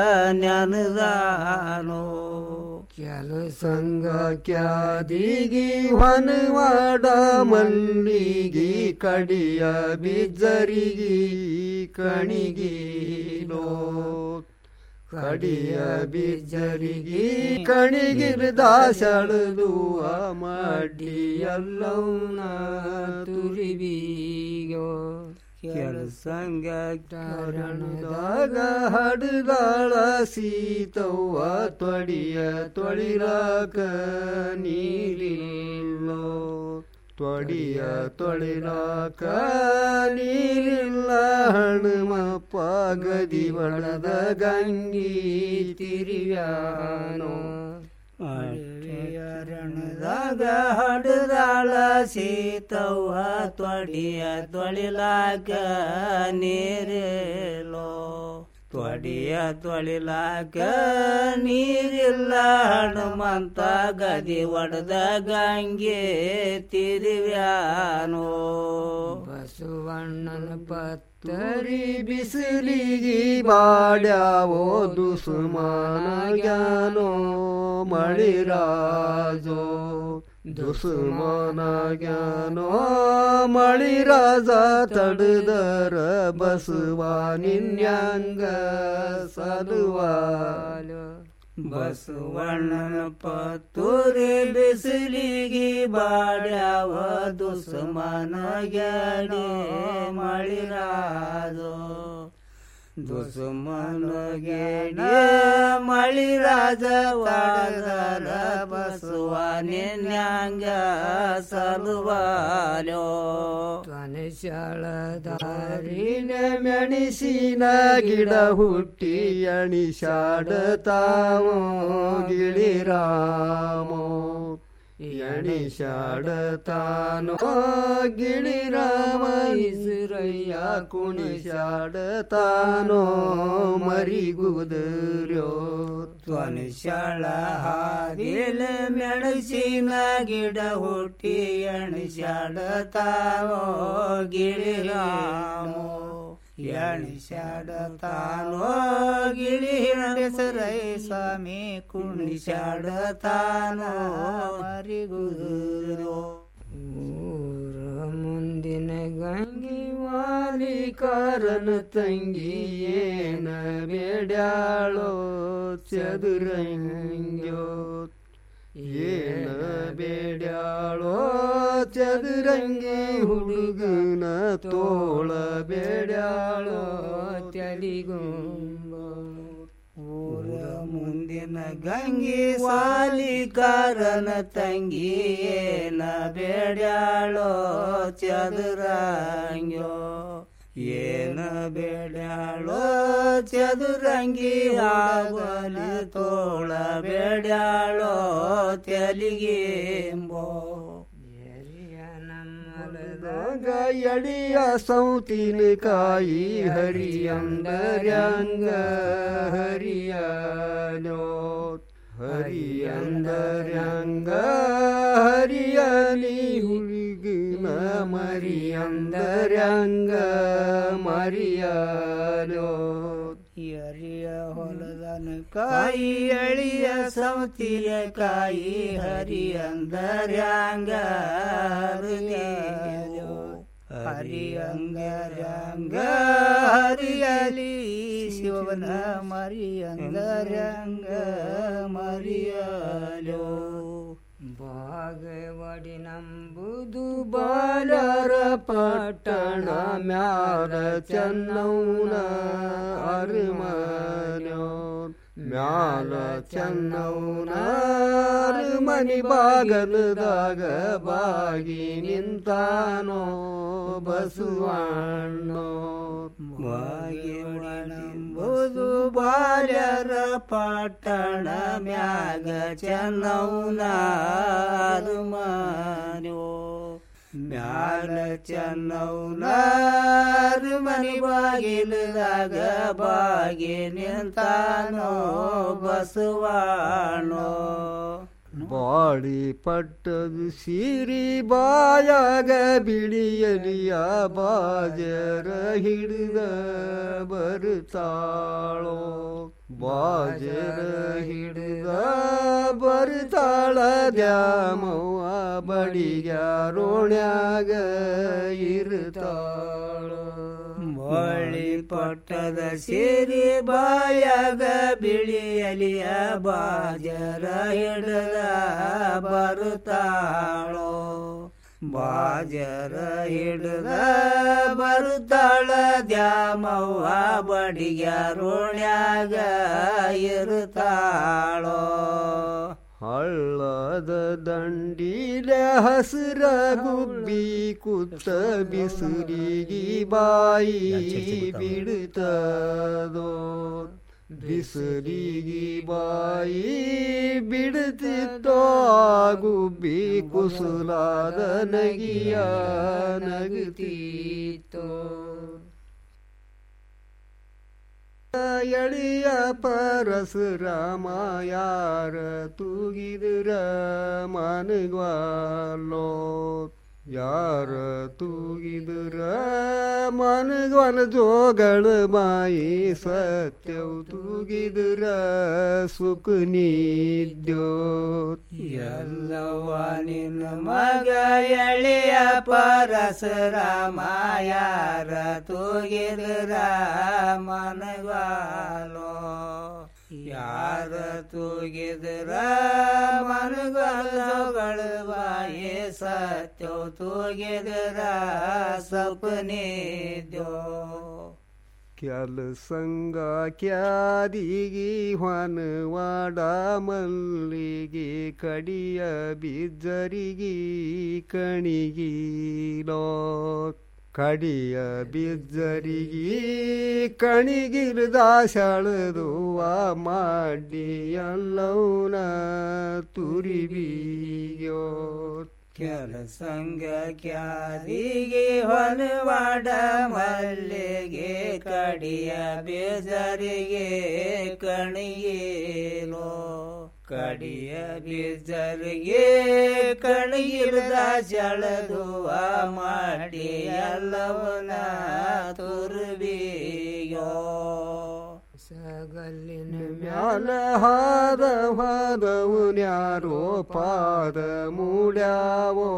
Speaker 19: ನೆನದಾನೋ
Speaker 18: ಕೆಲಸಂಗ ಕ್ಯಾದಿಗಿ ಹೊನವಾಡ ಮಲ್ಲಿಗಿ ಕಡಿಯ ಬಿಜ್ಜರಿಗಿ ಕಣಿಗಿಲೋ ಕಡಿಯ ಬಿಜ್ಜರಿಗಿ ಕಣಿಗಿರ್ ದಾಸಳದು ಮಾಡಿ ಎಲ್ಲವನ್ನ ತುರಿಬೀಗೋ
Speaker 19: ಕೆಲಸಂಗ
Speaker 18: ಕಾರಣದಾಗ ಹಡದಾಳ ಸೀತವ್ವ ತೊಡಿಯ ತೊಳಿರಾಕ ನೀರಿಲ್ಲೋ ತೊಡಿಯ ತೊಳಿರಾಕ ನೀರಿಲ್ಲ ಹಣಮಪ್ಪ ಗದಿ ಒಳದ ಗಂಗಿ ತಿರಿವ್ಯಾನೋ
Speaker 19: ರಣದಾಗ ಹಡದಾಳ ಸೀತವ್ವ ತೊಡಿಯ ತೊಳಿಲಾಕ ನೀರಿಲ್ಲೋ ತೊಡಿಯ ತೊಳಿಲಾಕ ನೀರಿಲ್ಲ ಹನುಮಂತ ಗದಿ ಒಡೆದ ಗಂಗೆ ತಿರುವ್ಯಾನೋ
Speaker 18: ಬಸವಣ್ಣನ ಪತ್ತರಿ ಬಿಸಿಲಿಗಿ ಬಾಡ್ಯಾವೋ ದುಸುಮಾನಗ್ಯಾನೋ ಮಳಿರಾಜೋ ದುಸುಮಾನಗ್ಯಾನೋ ಮಳಿರಾಜ ತಡದರ ಬಸವ ನಿನ್ಯಾಂಗ ಸದುವಾಲು
Speaker 19: ಬಸವಣ್ಣನ ಪತ್ತೂರಿ ಬಿಸಿಲಿಗಿ ಬಾಡ್ಯಾವ ದುಸ್ಮನ ಗ್ಯಾಡಿ ಮಳಿರಾಜೋ ದುಸ್ಮನ ಗ್ಯಾಡಿ ಮಳಿರಾಜ ವಾದರ ಬಸವ ನಿನ್ಯಾಂಗ ಸಲುವಾಲೋ
Speaker 18: ದಾರಿನ ಮೆಣಸಿನ ಗಿಡ ಹುಟ್ಟಿ ಅಣಿಸಾಡತಾವೋ ಗಿಳಿರಾಮೋ ಎಣಿಸಾಡತಾನೋ ಗಿಳಿರಾಮ ಇಸುರಯ್ಯ ಕುಣಿಸಾಡತಾನೋ ಮರಿಗುದರ್ಯೋ
Speaker 19: ತ್ವನಿಶಾಳ ಹಾದಿಲ ಮೆಣಸಿನ ಗಿಡ ಹುಟ್ಟಿ ಎಣಿಸಾಡತಾವೋ ಗಿಳಿರಾಮೋ ಎಣಿಸಾಡತಾನೋ ಗಿಳಿ ಹೆಸರೈ ಸ್ವಾಮಿ ಕುಣಿಸಾಡತಾನೋ ಮರಿಗುರು
Speaker 18: ಊರ ಮುಂದಿನ ಗಂಗಿ ಮಾಲೀಕಾರನ ತಂಗಿ ಏನ ಬೇಡ್ಯಾಳೋ ಚದುರಂಗ್ಯೋ ಏನ ಬೇಡ್ಯಾಳೋ ಚದುರಂಗಿ ಹುಡುಗನ ತೋಳ ಬೇಡ್ಯಾಳೋ ತಲಿಗುಂಬ
Speaker 19: ಊರ ಮುಂದಿನ ಗಂಗಿ ವಾಲಿಕಾರನ ತಂಗಿ ಏನ ಬೇಡ್ಯಾಳೋ ಚದುರಂಗ್ಯೋ ಏನ ಬೇಡ್ಯಾಳೋ ಚದುರಂಗಿ ಆಗಲಿ ತೋಳ ಬೇಡ್ಯಾಳೋ ತೆಲಿಗೆಂಬೋ
Speaker 18: ಗ ಎಡಿಯ ಸೌತಿನ ಕಾಯಿ ಹರಿಯಂದರ್ಯಾಂಗ ಹರಿಯನೋ ಹರಿಯಂದರ್ಯಾಂಗ ಹರಿಯಲಿ ಹುಡುಗಿನ ಮರಿಯಂದರ್ಯಾಂಗ ಮರಿಯನೋ
Speaker 19: ಎರಿಯ ಹೊಲದನ ಕಾಯಿ ಎಳಿಯ ಸೌತಿಯ ಕಾಯಿ ಹರಿ ಅಂದರ್ಯಾಂಗ ಹರಿಯೋ ಹರಿಯಂಗರಂಗ ಹರಿಯಲಿ ಶಿವನ ಮರಿಯಂಗರಂಗ ಮರಿಯಲೋ ಭಾಗವಡಿ ನಂಬುದು ಬಾಲರ ಪಟ್ಟಣ ಮ್ಯಾಲ ಚೆನ್ನೌನ ಅರಿಮನ್ಯೋ ಮ್ಯಾಲ ಚೆನ್ನೌನ ಅರಿಮನಿ ಬಾಗಲದಾಗ ಬಾಗಿ ನಿಂತಾನೋ ಬಸವಣ್ಣೋ ಬಾಗಿ ನಂಬುದು ಬಾಲ್ಯರ ಪಟ್ಟಣ ಮ್ಯಾಗ ಚೆನ್ನೌನ ಅರಿಮನ್ಯೋ ಮ್ಯಾಲ ಚೆನ್ನೌನ ಮನಿ ಬಾಗಿಲದಾಗ ಬಾಗಿ ನಿಂತಾನೋ ಬಸವಾಣೋ ಬಾಡಿ ಪಟ್ಟದು ಸಿರಿ ಬಾಯಾಗ ಬಿಳಿಯಲಿಯ ಬಾಜರ ಹಿಡಿದ ಬರುತ್ತಾಳೋ ಬಾಜರ ಹಿಡಿದ ಬರುತ್ತಾಳ ದ್ಯಾಮವ್ವ ಬಡಿಗ್ಯಾರೋಣ್ಯಾಗ ಇರುತ್ತಾಳೋ ಬಳಿ ಪಟ್ಟದ ಸೇರಿ ಬಾಯಾಗ ಬಿಳಿಯಲಿಯ ಬಾಜರ ಹಿಡದ ಬರುತ್ತಾಳೋ ಬಾಜರ ಹಿಡದ ಬರುತ್ತಾಳ ದ್ಯಾಮವ್ವ ಬಡಿಗ್ಯಾರೋಣ್ಯಾಗ ಇರುತ್ತಾಳೋ ಹಳ್ಳದ ದಂಡಿಲೆ ಹಸಿರ ಗುಬ್ಬಿ ಕುತ್ತ ಬಿಸಿಲಿಗಿ ಬಾಯಿ ಬಿಡುತ್ತದೋ ಬಿಸಿಲಿಗಿ ಬಾಯಿ ಬಿಡುತ್ತಿತ್ತೋ ಆ ಗುಬ್ಬಿ ಕುಸುಲಾದ ನಗಿಯ ನಗುತ್ತೀತೋ ಎಳಿಯ ಪರಶುರಾಮ ಯಾರ ತೂಗಿದ್ರ ಮನಗ್ವಾಲೋ ಯಾರ ತೂಗಿದ್ರ ಮನಗ್ವನ ಜೋಗಳ ಮಾಯಿ ಸತ್ಯವು ತೂಗಿದ್ರ ಸುಖ ನೀದ್ಯೋ ಎಲ್ಲವ ನಿನ್ನ ಮಗ ಎಳೆಯ ಪರಶುರಾಮ ಯಾರ ತೂಗಿದ್ರ ಮನಗಾಲೋ ಯಾರ ತೂಗಿದ್ರ ಮನಗಳ ಬಾಯಿ ಸತ್ಯೋ ತೂಗಿದ್ರ ಸಪನಿದ್ಯೋ ಕೆಲಸಂಗ ಕ್ಯಾದಿಗಿ ಹೊನವಾಡ ಮಲ್ಲಿಗೆ ಕಡಿಯ ಬಿಜ್ಜರಿಗಿ ಕಣಿಗಿಲೋ ಕಡಿಯ ಬಿಜ್ಜರಿಗಿ ಕಣಿಗಿಲ್ದ ಸೆಳೆದುವ ಮಾಡಿ ಎಲ್ಲವನ ತುರಿಬಿಯೋ ಕೆಲಸಂಗ ಕ್ಯಾದಿಗೆ ಹೊಲವಾಡ ಮಲ್ಲಿಗೆ ಕಡಿಯ ಬೇಜರಿಗೆ ಕಣಿಯೇಲೋ ಕಡಿಯ ಬೀಜರಿಗೆ ಕಣಿಗಿಲ್ದ ಜಳದುವ ಮಾಡಿ ಎಲ್ಲವನ ತುರ್ಬಿಯೋ ಸಗಲ್ಲಿನ ಮ್ಯಾಲ ಹಾದ ಹಾದವನ್ಯಾರೋ ಪಾದ ಮೂಡ್ಯಾವೋ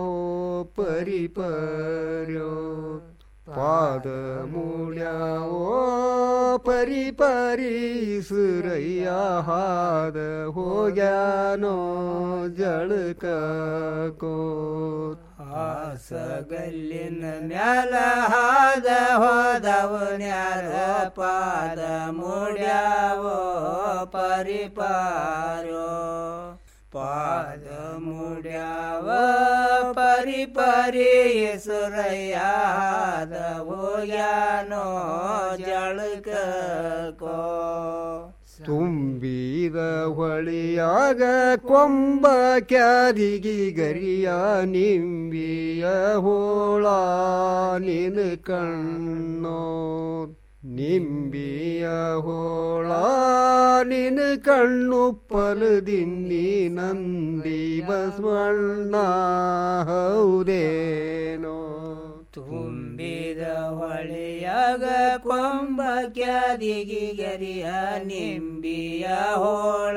Speaker 19: ಪರಿಪರ್ಯೋ ಪಾದ ಮೂಡ್ಯಾವೋ ಪರಿ ಪರಿ ಸುರಯ್ಯ ಹಾದ ಹೋಗ್ಯಾನೋ ಜಳಕೋ ಸಗಲ್ಲಿನ ಮ್ಯಾಲ ಹಾದ ಹೋದವನ್ಯಾರ ಪಾದ ಮೂಡ್ಯಾವೋ ಪರಿಪಾರೋ ಪಾದ ಮೂಡ್ಯಾವ ಪರಿ ಪರಿ ಸುರಯ್ಯಾದ ಹೋಗ್ಯಾನೋ ಜಳಕೋ ತುಂಬಿದ ಹೊಳಿಯಾಗ ಕೊಂಬ ಕ್ಯಾದಿಗಿ ಗರಿಯ ನಿಂಬಿಯ ಹೋಳ ನಿನ ಕಣ್ಣೋ ನಿಂಬಿಯ ಹೋಳ ನಿನ ಕಣ್ಣು ಪಲದಿನ್ನಿ ನಂದಿ ಬಸವಣ್ಣ ಹೌದೇನೋ ತುಂಬಿದ ಹೊಳೆಯಾಗ ಕೊಂಬ ಕ್ಯಾದಿಗಿ ಗರಿಯ ನಿಂಬಿಯ ಹೋಳ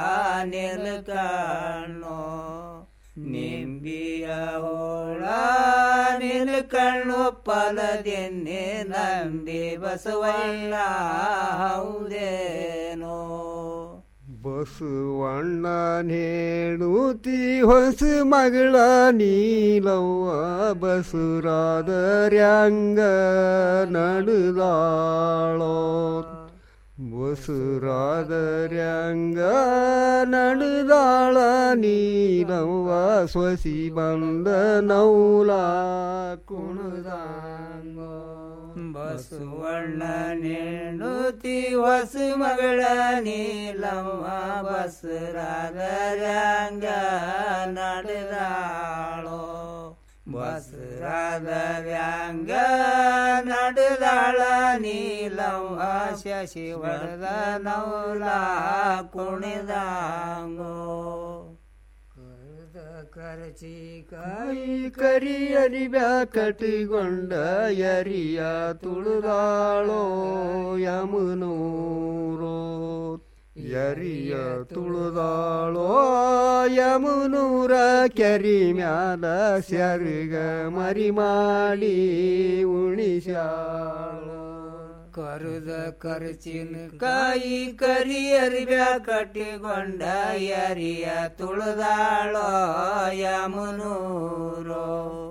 Speaker 19: ನಿಲ್ಕಣ್ಣೋ ನಿಂಬಿಯ ಹೋಳ ನಿಲ್ಕಣ್ಣು ಒಪ್ಪಲದೆನ್ನೆ ನಂಬಿ ಬಸವಣ್ಣ ಹೌದೇನೋ
Speaker 18: ಬಸವಣ್ಣ ಹೇಳುತ್ತಿ ಹೊಸ ಮಗಳ ನೀಲವ್ವ ಬಸುರಾದರ್ಯಾಂಗ ನಡುದಾಳೋ ಬಸುರಾದರ್ಯಾಂಗ ನಡುದಾಳ ನೀಲವ್ವ ಸ್ವಸಿ ಬಂದ ನೌಲ ಕುಣದಾಂಗೋ
Speaker 19: ಬಸವಣ್ಣ ನೇಣುತಿ ಹೊಸ ಮಗಳ ನೀಲಮ್ಮ ಬಸರಾದರ್ಯಾಂಗ ನಡೆದಾಳೋ ಬಸರಾದ ವ್ಯಾಂಗ ನಡೆದಾಳ ನೀಲಮ್ಮ ಶಶಿ ಹೊಡೆದ ನೌಲ ಕುಣಿದಾಂಗೋ ಕರಚಿ
Speaker 18: ಕಾಯಿ ಕರಿಯರಿ ಬ್ಯಾಕಟಿಗೊಂಡ ಯರಿಯ ತುಳುದಾಳೋ ಯಮುನೂರೋ ಯರಿಯ ತುಳುದಾಳೋ ಯಮುನೂರ ಕೆರಿ ಮ್ಯಾಲ ಸ್ಯರ್ಗ ಮರಿ ಮಾಡಿ ಉಣಿಸ್ಯಾಳೋ
Speaker 19: ಕರುದ ಕರ್ಚಿನ ಕಾಯಿ ಕರಿ ಅರಿಬ್ಯಾ ಕಟ್ಟಿಕೊಂಡ ಯರಿಯ ತುಳಿದಾಳೋ ಯಮುನೂರೋ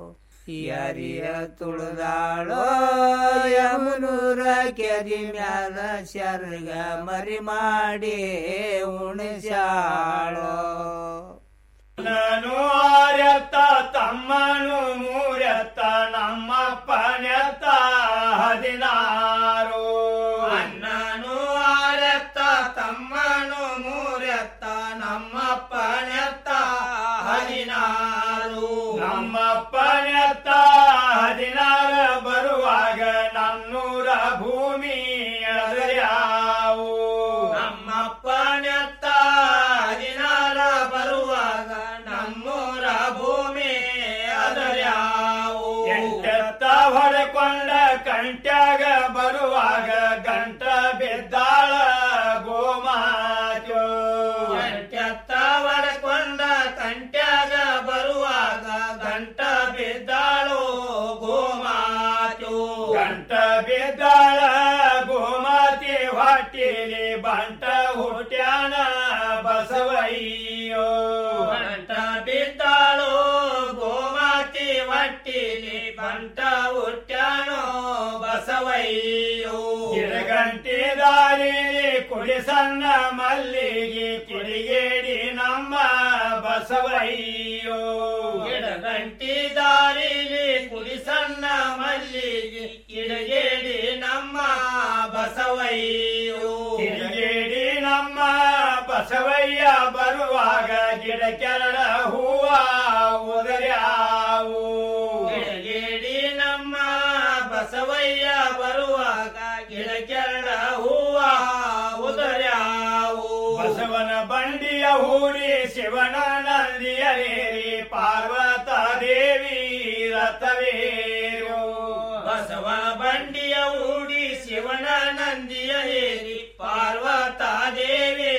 Speaker 19: ಯರಿಯ ತುಳಿದಾಳೋ ಯಮುನೂರ ಕೆರಿ ಮ್ಯಾಲ ಶರ್ಗ ಮರಿ ಮಾಡಿ ಉಣಿಸ್ಯಾಳೋ
Speaker 6: ನಾನು ಆರ್ಯತ್ತ ತಮ್ಮನು ಮೂರ್ಯತ್ತ ನಮ್ಮಪ್ಪನೆತ್ತ ಹದಿನಾರು ಅಣ್ಣನು ಆರ್ಯತ್ತ ತಮ್ಮನು ಮೂರ್ಯತ್ತ ನಮ್ಮಪ್ಪನೆತ್ತ ಹದಿನಾರು ನಮ್ಮಪ್ಪನೆತ್ತ ಹದಿನಾರು ಬರುವಾಗ ನನ್ನೂರ ಭೂಮಿ ಅದರ್ಯಾವು ನಮ್ಮಪ್ಪನೆತ್ತ ಹದಿನಾರ ಬರುವಾಗ ನಮ್ಮೂರ ಭೂಮಿ ಅದರ್ಯಾವು ಎಂಟೆತ್ತ ಹೊಡೆಕೊಂಡ ಕಂಟ್ಯಾಗ ಬರುವಾಗ ಗಂಟ ಬಿದ್ದಾಳ ಗೋಮಾಜು ಎಂಟೆತ್ತ ಹೊಡೆಕೊಂಡ ಕಂಟ್ಯಾಗ ಬರುವಾಗ ಗಂಟ ಬಿದ್ದಾಳು ಗೋಮಾತು ಗಂಟ ಬಿದ್ದಾಳ ಗೋಮಾತಿ ಹೊಟ್ಟಿಲಿ ಬಂಟ ಹುಟ್ಯಾನ ಬಸವಯ್ಯೋ ಬಂಟ ಬಿದ್ದಾಳು ಗೋಮಾತಿ ಹೊಟ್ಟಿಲಿ ಬಂಟ ಹುಟ್ಯಾನೋ ಬಸವಯ್ಯೋ ಗಿಡಗಂಟಿ ದಾರಿ ಕುಡಿ ಸಣ್ಣ ಮಲ್ಲಿಗೆ ಕಿಡಿಗೇಡಿ ನಮ್ಮ ಬಸವಯ್ಯೋ ಗಿಡಗಂಟಿ ದಾರಿಲಿ ಕುಡಿ ಸಣ್ಣ ಮಲ್ಲಿಗೆ ಕಿಡಿಗೇಡಿ ನಮ್ಮ ಬಸವಯ್ಯೋ ಕಿಡಿಗೇಡಿ ನಮ್ಮ ಬಸವಯ್ಯ ಬರುವಾಗ ಗಿಡ ಕೆರಳ ಹೂವ ಉದರ್ಯಾವು ಗಿಡಗೇಡಿ ನಮ್ಮ ಬಸವಯ್ಯ ಬರುವಾಗ ಗಿಡ ಕೆರಳ ಹೂವ ಉದರ್ಯಾವು ಬಸವನ ಬಂಡಿಯ ಹೂಡಿ ಶಿವನ ನಂದಿಯರೇರಿ ಪಾರ್ವತ ದೇವಿ ರಥವೇರು ಬಸವನ ಬಂಡಿಯ ಹೂಡಿ ಶಿವನ ನಂದಿಯ ಏರಿ ಪಾರ್ವತ ದೇವಿ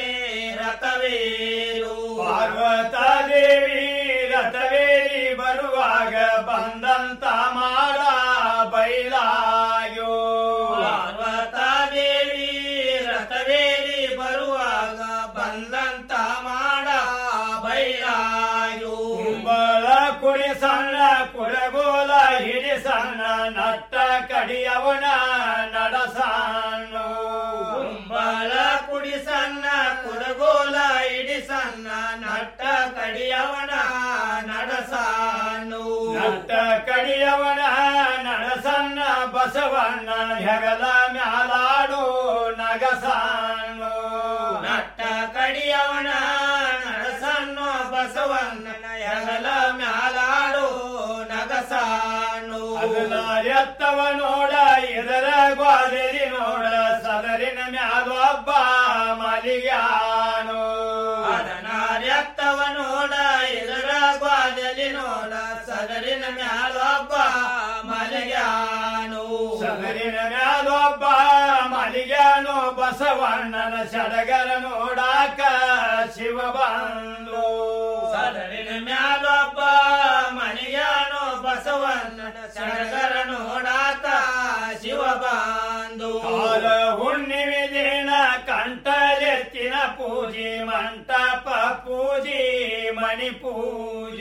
Speaker 6: ರಥವೇರು ಪಾರ್ವತ ದೇವಿ ರಥವೇರಿ ಬರುವಾಗ ಬಂದಂತ ಮಾಡ ಬೈಲಾಯೋ ಪಾರ್ವತ ದೇವಿ ರಥವೇರಿ ಬರುವಾಗ ಬಂದಂತ ಮಾಡ ಬೈಲಾಯೋ ಕುಂಬಳ ಕುಡಿ ಸಣ್ಣ ಕುಳಗೋಲ ಹಿಡಿ ಸಣ್ಣ ನಟ್ಟ ಕಡಿಯವನ ನಡಸಾನು ಕುಂಬಳ ಕುಡಿ ಸಣ್ಣ ಕುಡಗೋಲ ಇಡಿ ಸಣ್ಣ ನಟ್ಟ ಕಡಿಯವನ ನಡಸಾನು ನಟ್ಟ ಕಡಿಯವನ ನಡಸಣ್ಣ ಬಸವಣ್ಣ ಹೆಗಲ ಮ್ಯಾಲಾಡು ನಗಸಾನು ನಟ್ಟ ಕಡಿಯವನ ನಡಸಣ್ಣು ಬಸವಣ್ಣನ ಹೆಗಲ ಮ್ಯಾಲಾಡು ನಗಸಾನು ಎತ್ತವ ನೋಡ ಇದರ ಗ್ವಾದರಿ ನೋಡ ಸದರಿನ ಮ್ಯಾಲೊಬ್ಬ ಮಲಿಯಾನು ಅದನಾರ್ಯತ್ತವ ನೋಡ ಇದರ ಗ್ವಾದಲಿ ನೋಡ ಸದರಿನ ಮ್ಯಾಲೊಬ್ಬ ಮಲಿಯಾನು ಸದರಿನ ಮ್ಯಾಲೊಬ್ಬ ಮಲಿಯಾನು ಬಸವಣ್ಣನ ಸಡಗರ ನೋಡಾಕ ಶಿವ ಬಂದು ಸದರಿನ ಮ್ಯಾಲೊಬ್ಬ ಮಲಿಯಾನು ಬಸವಣ್ಣನ ಸಡಗರ ನೋಡ ಪೂಜಿ ಮಣಿ ಪೂಜೆ